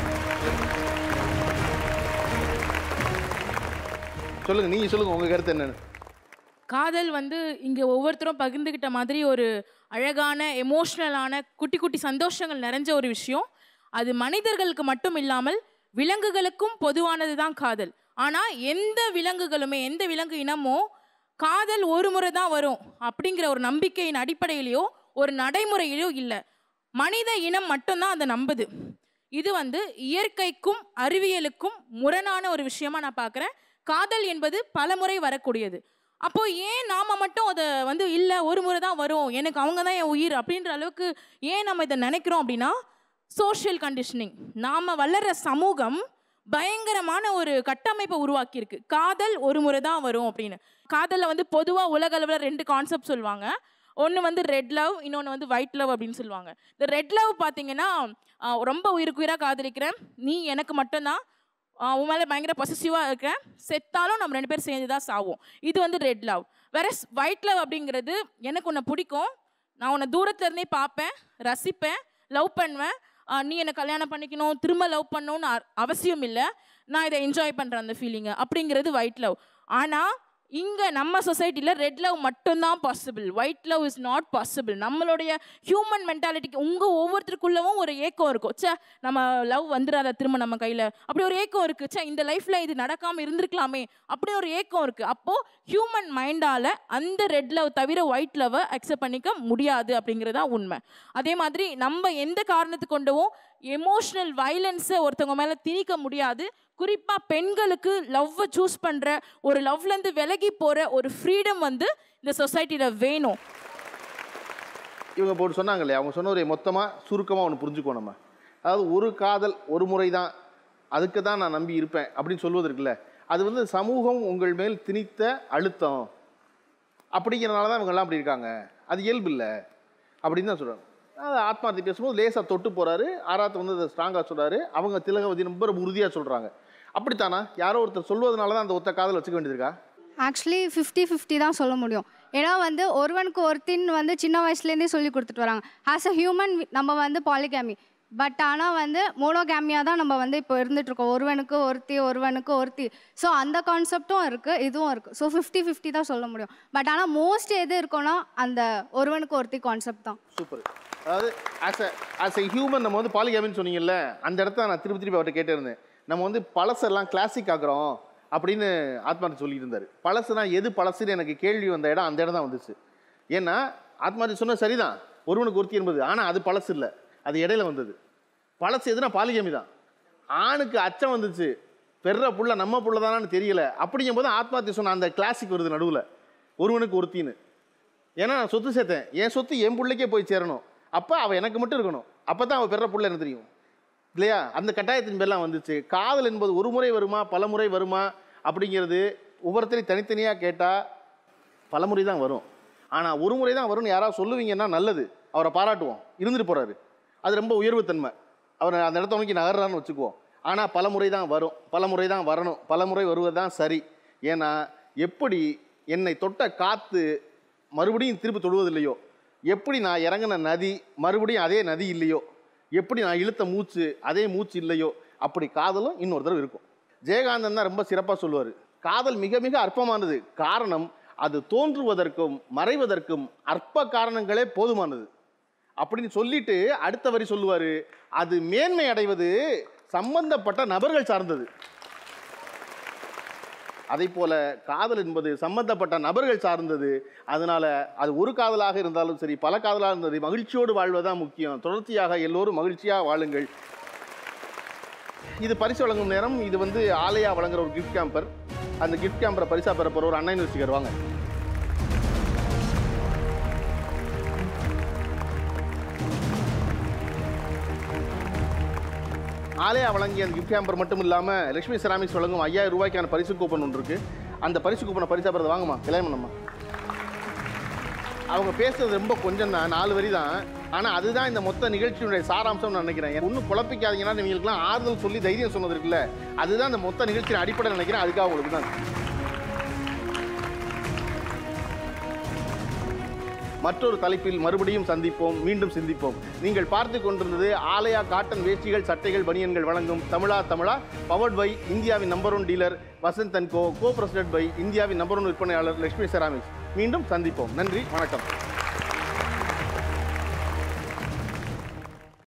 சொல்லுங்க நீங்க சொல்லுங்க உங்க கருத்து என்னன்னு காதல் வந்து இங்கே ஒவ்வொருத்தரும் பகிர்ந்துக்கிட்ட மாதிரி ஒரு அழகான எமோஷ்னலான குட்டி குட்டி சந்தோஷங்கள் நிறைஞ்ச ஒரு விஷயம் அது மனிதர்களுக்கு மட்டும் இல்லாமல் விலங்குகளுக்கும் பொதுவானது தான் காதல் ஆனால் எந்த விலங்குகளுமே எந்த விலங்கு இனமோ காதல் ஒரு முறை தான் வரும் அப்படிங்கிற ஒரு நம்பிக்கையின் அடிப்படையிலையோ ஒரு நடைமுறையிலையோ இல்லை மனித இனம் மட்டும்தான் அதை நம்புது இது வந்து இயற்கைக்கும் அறிவியலுக்கும் முரணான ஒரு விஷயமா நான் பார்க்குறேன் காதல் என்பது பலமுறை வரக்கூடியது அப்போ ஏன் நாம மட்டும் அதை வந்து இல்லை ஒரு முறை தான் வரும் எனக்கு அவங்க தான் என் உயிர் அப்படின்ற அளவுக்கு ஏன் நம்ம இதை நினைக்கிறோம் அப்படின்னா சோஷியல் கண்டிஷனிங் நாம் வளர்ற சமூகம் பயங்கரமான ஒரு கட்டமைப்பை உருவாக்கியிருக்கு காதல் ஒரு முறை தான் வரும் அப்படின்னு காதலில் வந்து பொதுவாக உலக அளவில் ரெண்டு கான்செப்ட் சொல்லுவாங்க ஒன்று வந்து ரெட் லவ் இன்னொன்று வந்து ஒயிட் லவ் அப்படின்னு சொல்லுவாங்க இந்த ரெட் லவ் பார்த்தீங்கன்னா ஆஹ், ரொம்ப உயிருக்கு உயிராக காதலிக்கிறேன் நீ எனக்கு மட்டும்தான் ஆஹ், உன் மேலே பயங்கர பொசசிவாக இருக்கேன் செத்தாலும் நம்ம ரெண்டு பேரும் சேர்ந்து தான் சாவோம் இது வந்து ரெட் லவ் வேற ஒயிட் லவ் அப்படிங்கிறது எனக்கு உன்னை பிடிக்கும் நான் உன்னை தூரத்துல இருந்தே பார்ப்பேன் ரசிப்பேன் லவ் பண்ணுவேன் ஆஹ், நீ என்னை கல்யாணம் பண்ணிக்கணும் திரும்ப லவ் பண்ணணும்னு அ- அவசியம் இல்லை நான் இதை என்ஜாய் பண்ணுறேன் அந்த ஃபீலிங்கை அப்படிங்கிறது ஒயிட் லவ் ஆனால் இங்கே நம்ம சொசைட்டியில் ரெட் லவ் மட்டும்தான் possible white love is not possible நம்மளுடைய ஹியூமன் மென்டாலிட்டிக்கு உங்கள் ஒவ்வொருத்தருக்குள்ளவும் ஒரு ஏக்கம் இருக்கும் ச்சே நம்ம லவ் வந்துடாத திரும்ப நம்ம கையில் அப்படி ஒரு ஏக்கம் இருக்குது ச்சே இந்த லைஃப்பில் இது நடக்காமல் இருந்திருக்கலாமே அப்படி ஒரு ஏக்கம் இருக்குது அப்போது ஹியூமன் மைண்டால் அந்த ரெட் லவ் தவிர ஒயிட் லவ்வை அக்செப்ட் பண்ணிக்க முடியாது அப்படிங்கிறதா உண்மை அதே மாதிரி நம்ம எந்த காரணத்துக்கு கொண்டவும் எமோஷ்னல் வயலன்ஸை ஒருத்தவங்க மேலே திணிக்க முடியாது குறிப்பாக பெண்களுக்கு லவ்வை சூஸ் பண்ணுற ஒரு லவ்லேருந்து விலகி போகிற ஒரு ஃப்ரீடம் வந்து இந்த சொசைட்டியில் வேணும் இவங்க போட்டு சொன்னாங்க இல்லையா அவங்க சொன்ன ஒரு மொத்தமாக சுருக்கமாக ஒன்று புரிஞ்சுக்கோ நம்ம அதாவது ஒரு காதல் ஒரு முறை தான் அதுக்கு தான் நான் நம்பி இருப்பேன் அப்படின்னு சொல்வது இருக்குல்ல அது வந்து சமூகம் உங்கள் மேல் திணித்த அழுத்தம் அப்படிங்கிறனால தான் இவங்கெல்லாம் அப்படி இருக்காங்க அது இயல்பு இல்லை அப்படின்னு தான் சொல்கிறாங்க அது ஆத்மார்த்தி பேசும்போது லேசாக தொட்டு போகிறாரு ஆராத்து வந்து அதை ஸ்ட்ராங்காக சொல்கிறாரு அவங்க திலகவதி ரொம்ப உறுதியாக சொல்கிறாங்க அப்படித்தானா யாரோ ஒருத்தர் சொல்வதனால தான் அந்த ஒத்த காதல் வச்சுக்க வேண்டியதுக்கா ஆக்சுவலி ஃபிஃப்டி ஃபிஃப்டி தான் சொல்ல முடியும் ஏன்னா வந்து ஒருவனுக்கு ஒருத்தின்னு வந்து சின்ன வயசுலேருந்தே சொல்லி கொடுத்துட்டு வராங்க ஆஸ் அ ஹியூமன் நம்ம வந்து பாலிகேமி பட் ஆனால் வந்து மோனோகேமியாக தான் நம்ம வந்து இப்போ இருந்துட்டு இருக்கோம் ஒருவனுக்கு ஒருத்தி ஒருவனுக்கு ஒருத்தி ஸோ அந்த கான்செப்டும் இருக்குது இதுவும் இருக்குது ஸோ ஃபிஃப்டி ஃபிஃப்டி தான் சொல்ல முடியும் பட் ஆனால் மோஸ்ட் எது இருக்கும்னா அந்த ஒருவனுக்கு ஒருத்தி கான்செப்ட் தான் சூப்பர் அதாவது as a as a human நம்ம வந்து பாலிகாமின்னு சொன்னீங்கல்ல அந்த இடத்த நான் திருப்பி திருப்பி அவர்கிட்ட கேட்டிருந்தேன் நம்ம வந்து பழசெல்லாம் கிளாசிக் ஆக்குறோம் அப்படின்னு ஆத்மார்த்தி சொல்லிட்டு இருந்தார் பழசுனா எது பழசுன்னு எனக்கு கேள்வி வந்த இடம் அந்த இடம் தான் வந்துச்சு ஏன்னா ஆத்மார்த்தி சொன்னது சரிதான் ஒருவனுக்கு ஒருத்தி என்பது ஆனால் அது பழசு இல்லை அது இடையில வந்தது பழசு எதுனா பாலிகமி தான் ஆணுக்கு அச்சம் வந்துச்சு பெற புள்ள நம்ம புள்ள தானான்னு தெரியல அப்படிங்கும்போது ஆத்மார்த்தி சொன்ன அந்த கிளாசிக் வருது நடுவில் ஒருவனுக்கு ஒருத்தின்னு ஏன்னா நான் சொத்து சேர்த்தேன் என் சொத்து என் பிள்ளைக்கே போய் சேரணும் அப்போ அவள் எனக்கு மட்டும் இருக்கணும் அப்போ தான் அவள் பெற புள்ள எனக்கு தெரியும் இல்லையா அந்த கட்டாயத்தின் பேர்லாம் வந்துச்சு காதல் என்பது ஒரு முறை வருமா பல முறை வருமா அப்படிங்கிறது ஒவ்வொருத்தரையும் தனித்தனியாக கேட்டால் பல முறை தான் வரும் ஆனால் ஒரு முறை தான் வரும்னு யாராவது சொல்லுவீங்கன்னா நல்லது அவரை பாராட்டுவோம் இருந்துட்டு போகிறாரு அது ரொம்ப உயர்வுத்தன்மை அவர் அந்த இடத்த நோக்கி நகர்றான்னு வச்சுக்குவோம் ஆனால் பல முறை தான் வரும் பல முறை தான் வரணும் பல முறை வருவது தான் சரி ஏன்னா எப்படி என்னை தொட்ட காற்று மறுபடியும் திருப்பி தொடுவதில்லையோ எப்படி நான் இறங்கின நதி மறுபடியும் அதே நதி இல்லையோ எப்படி நான் இழுத்த மூச்சு அதே மூச்சு இல்லையோ அப்படி காதலும் இன்னொரு தடவை இருக்கும் ஜெயகாந்தன் தான் ரொம்ப சிறப்பாக சொல்லுவார் காதல் மிக மிக அற்பமானது காரணம் அது தோன்றுவதற்கும் மறைவதற்கும் அற்ப காரணங்களே போதுமானது அப்படின்னு சொல்லிட்டு அடுத்த வரி சொல்லுவார் அது மேன்மை அடைவது சம்பந்தப்பட்ட நபர்கள் சார்ந்தது அதை போல காதல் என்பது சம்பந்தப்பட்ட நபர்கள் சார்ந்தது அதனால அது ஒரு காதலாக இருந்தாலும் சரி பல காதலாக இருந்தது மகிழ்ச்சியோடு வாழ்வதுதான் முக்கியம் தொடர்ச்சியாக எல்லோரும் மகிழ்ச்சியாக வாழுங்கள் இது பரிசு வழங்கும் நேரம் இது வந்து ஆலயா வழங்குற ஒரு கிஃப்ட் கேம்பர் அந்த கிஃப்ட் கேம்பரை பரிசா பெற போற ஒரு அண்ணா யூனிவர்சிட்டி வாங்க ஆலயா வழங்கிய அந்த கிஃப்ட் ஹேம்பர் மட்டும் இல்லாமல் லட்சுமி செராமிக்ஸ் வழங்கும் ஐயாயிரம் ரூபாய்க்கான பரிசு கூப்பன் ஒன்று இருக்குது அந்த பரிசு கூப்பனை பரிசா பிறகு வாங்கம்மா கல்யாணம் பண்ணம்மா அவங்க பேசுறது ரொம்ப கொஞ்சம் தான் நாலு வரி தான் ஆனால் அதுதான் இந்த மொத்த நிகழ்ச்சியினுடைய சாராம்சம் நான் நினைக்கிறேன் ஒன்றும் குழப்பிக்காதீங்கன்னா நீங்களுக்குலாம் ஆறுதல் சொல்லி தைரியம் சொன்னது இருக்குல்ல அதுதான் இந்த மொத்த நிகழ்ச்சியின் அடிப்படை நினைக்கிறேன் அதுக்காக உங்களுக்கு தான் மற்றொரு தலைப்பில் மறுபடியும் சந்திப்போம் மீண்டும் சிந்திப்போம் நீங்கள் பார்த்து கொண்டிருந்தது ஆலயா காட்டன் வேஷ்டிகள் சட்டைகள் பனியன்கள் வழங்கும் தமிழா தமிழா பவர்ட் பை இந்தியாவின் number one dealer Vasanth and co co presented by இந்தியாவின் நம்பர் ஒன் விற்பனையாளர் லட்சுமி செராமிக்ஸ் மீண்டும் சந்திப்போம் நன்றி வணக்கம்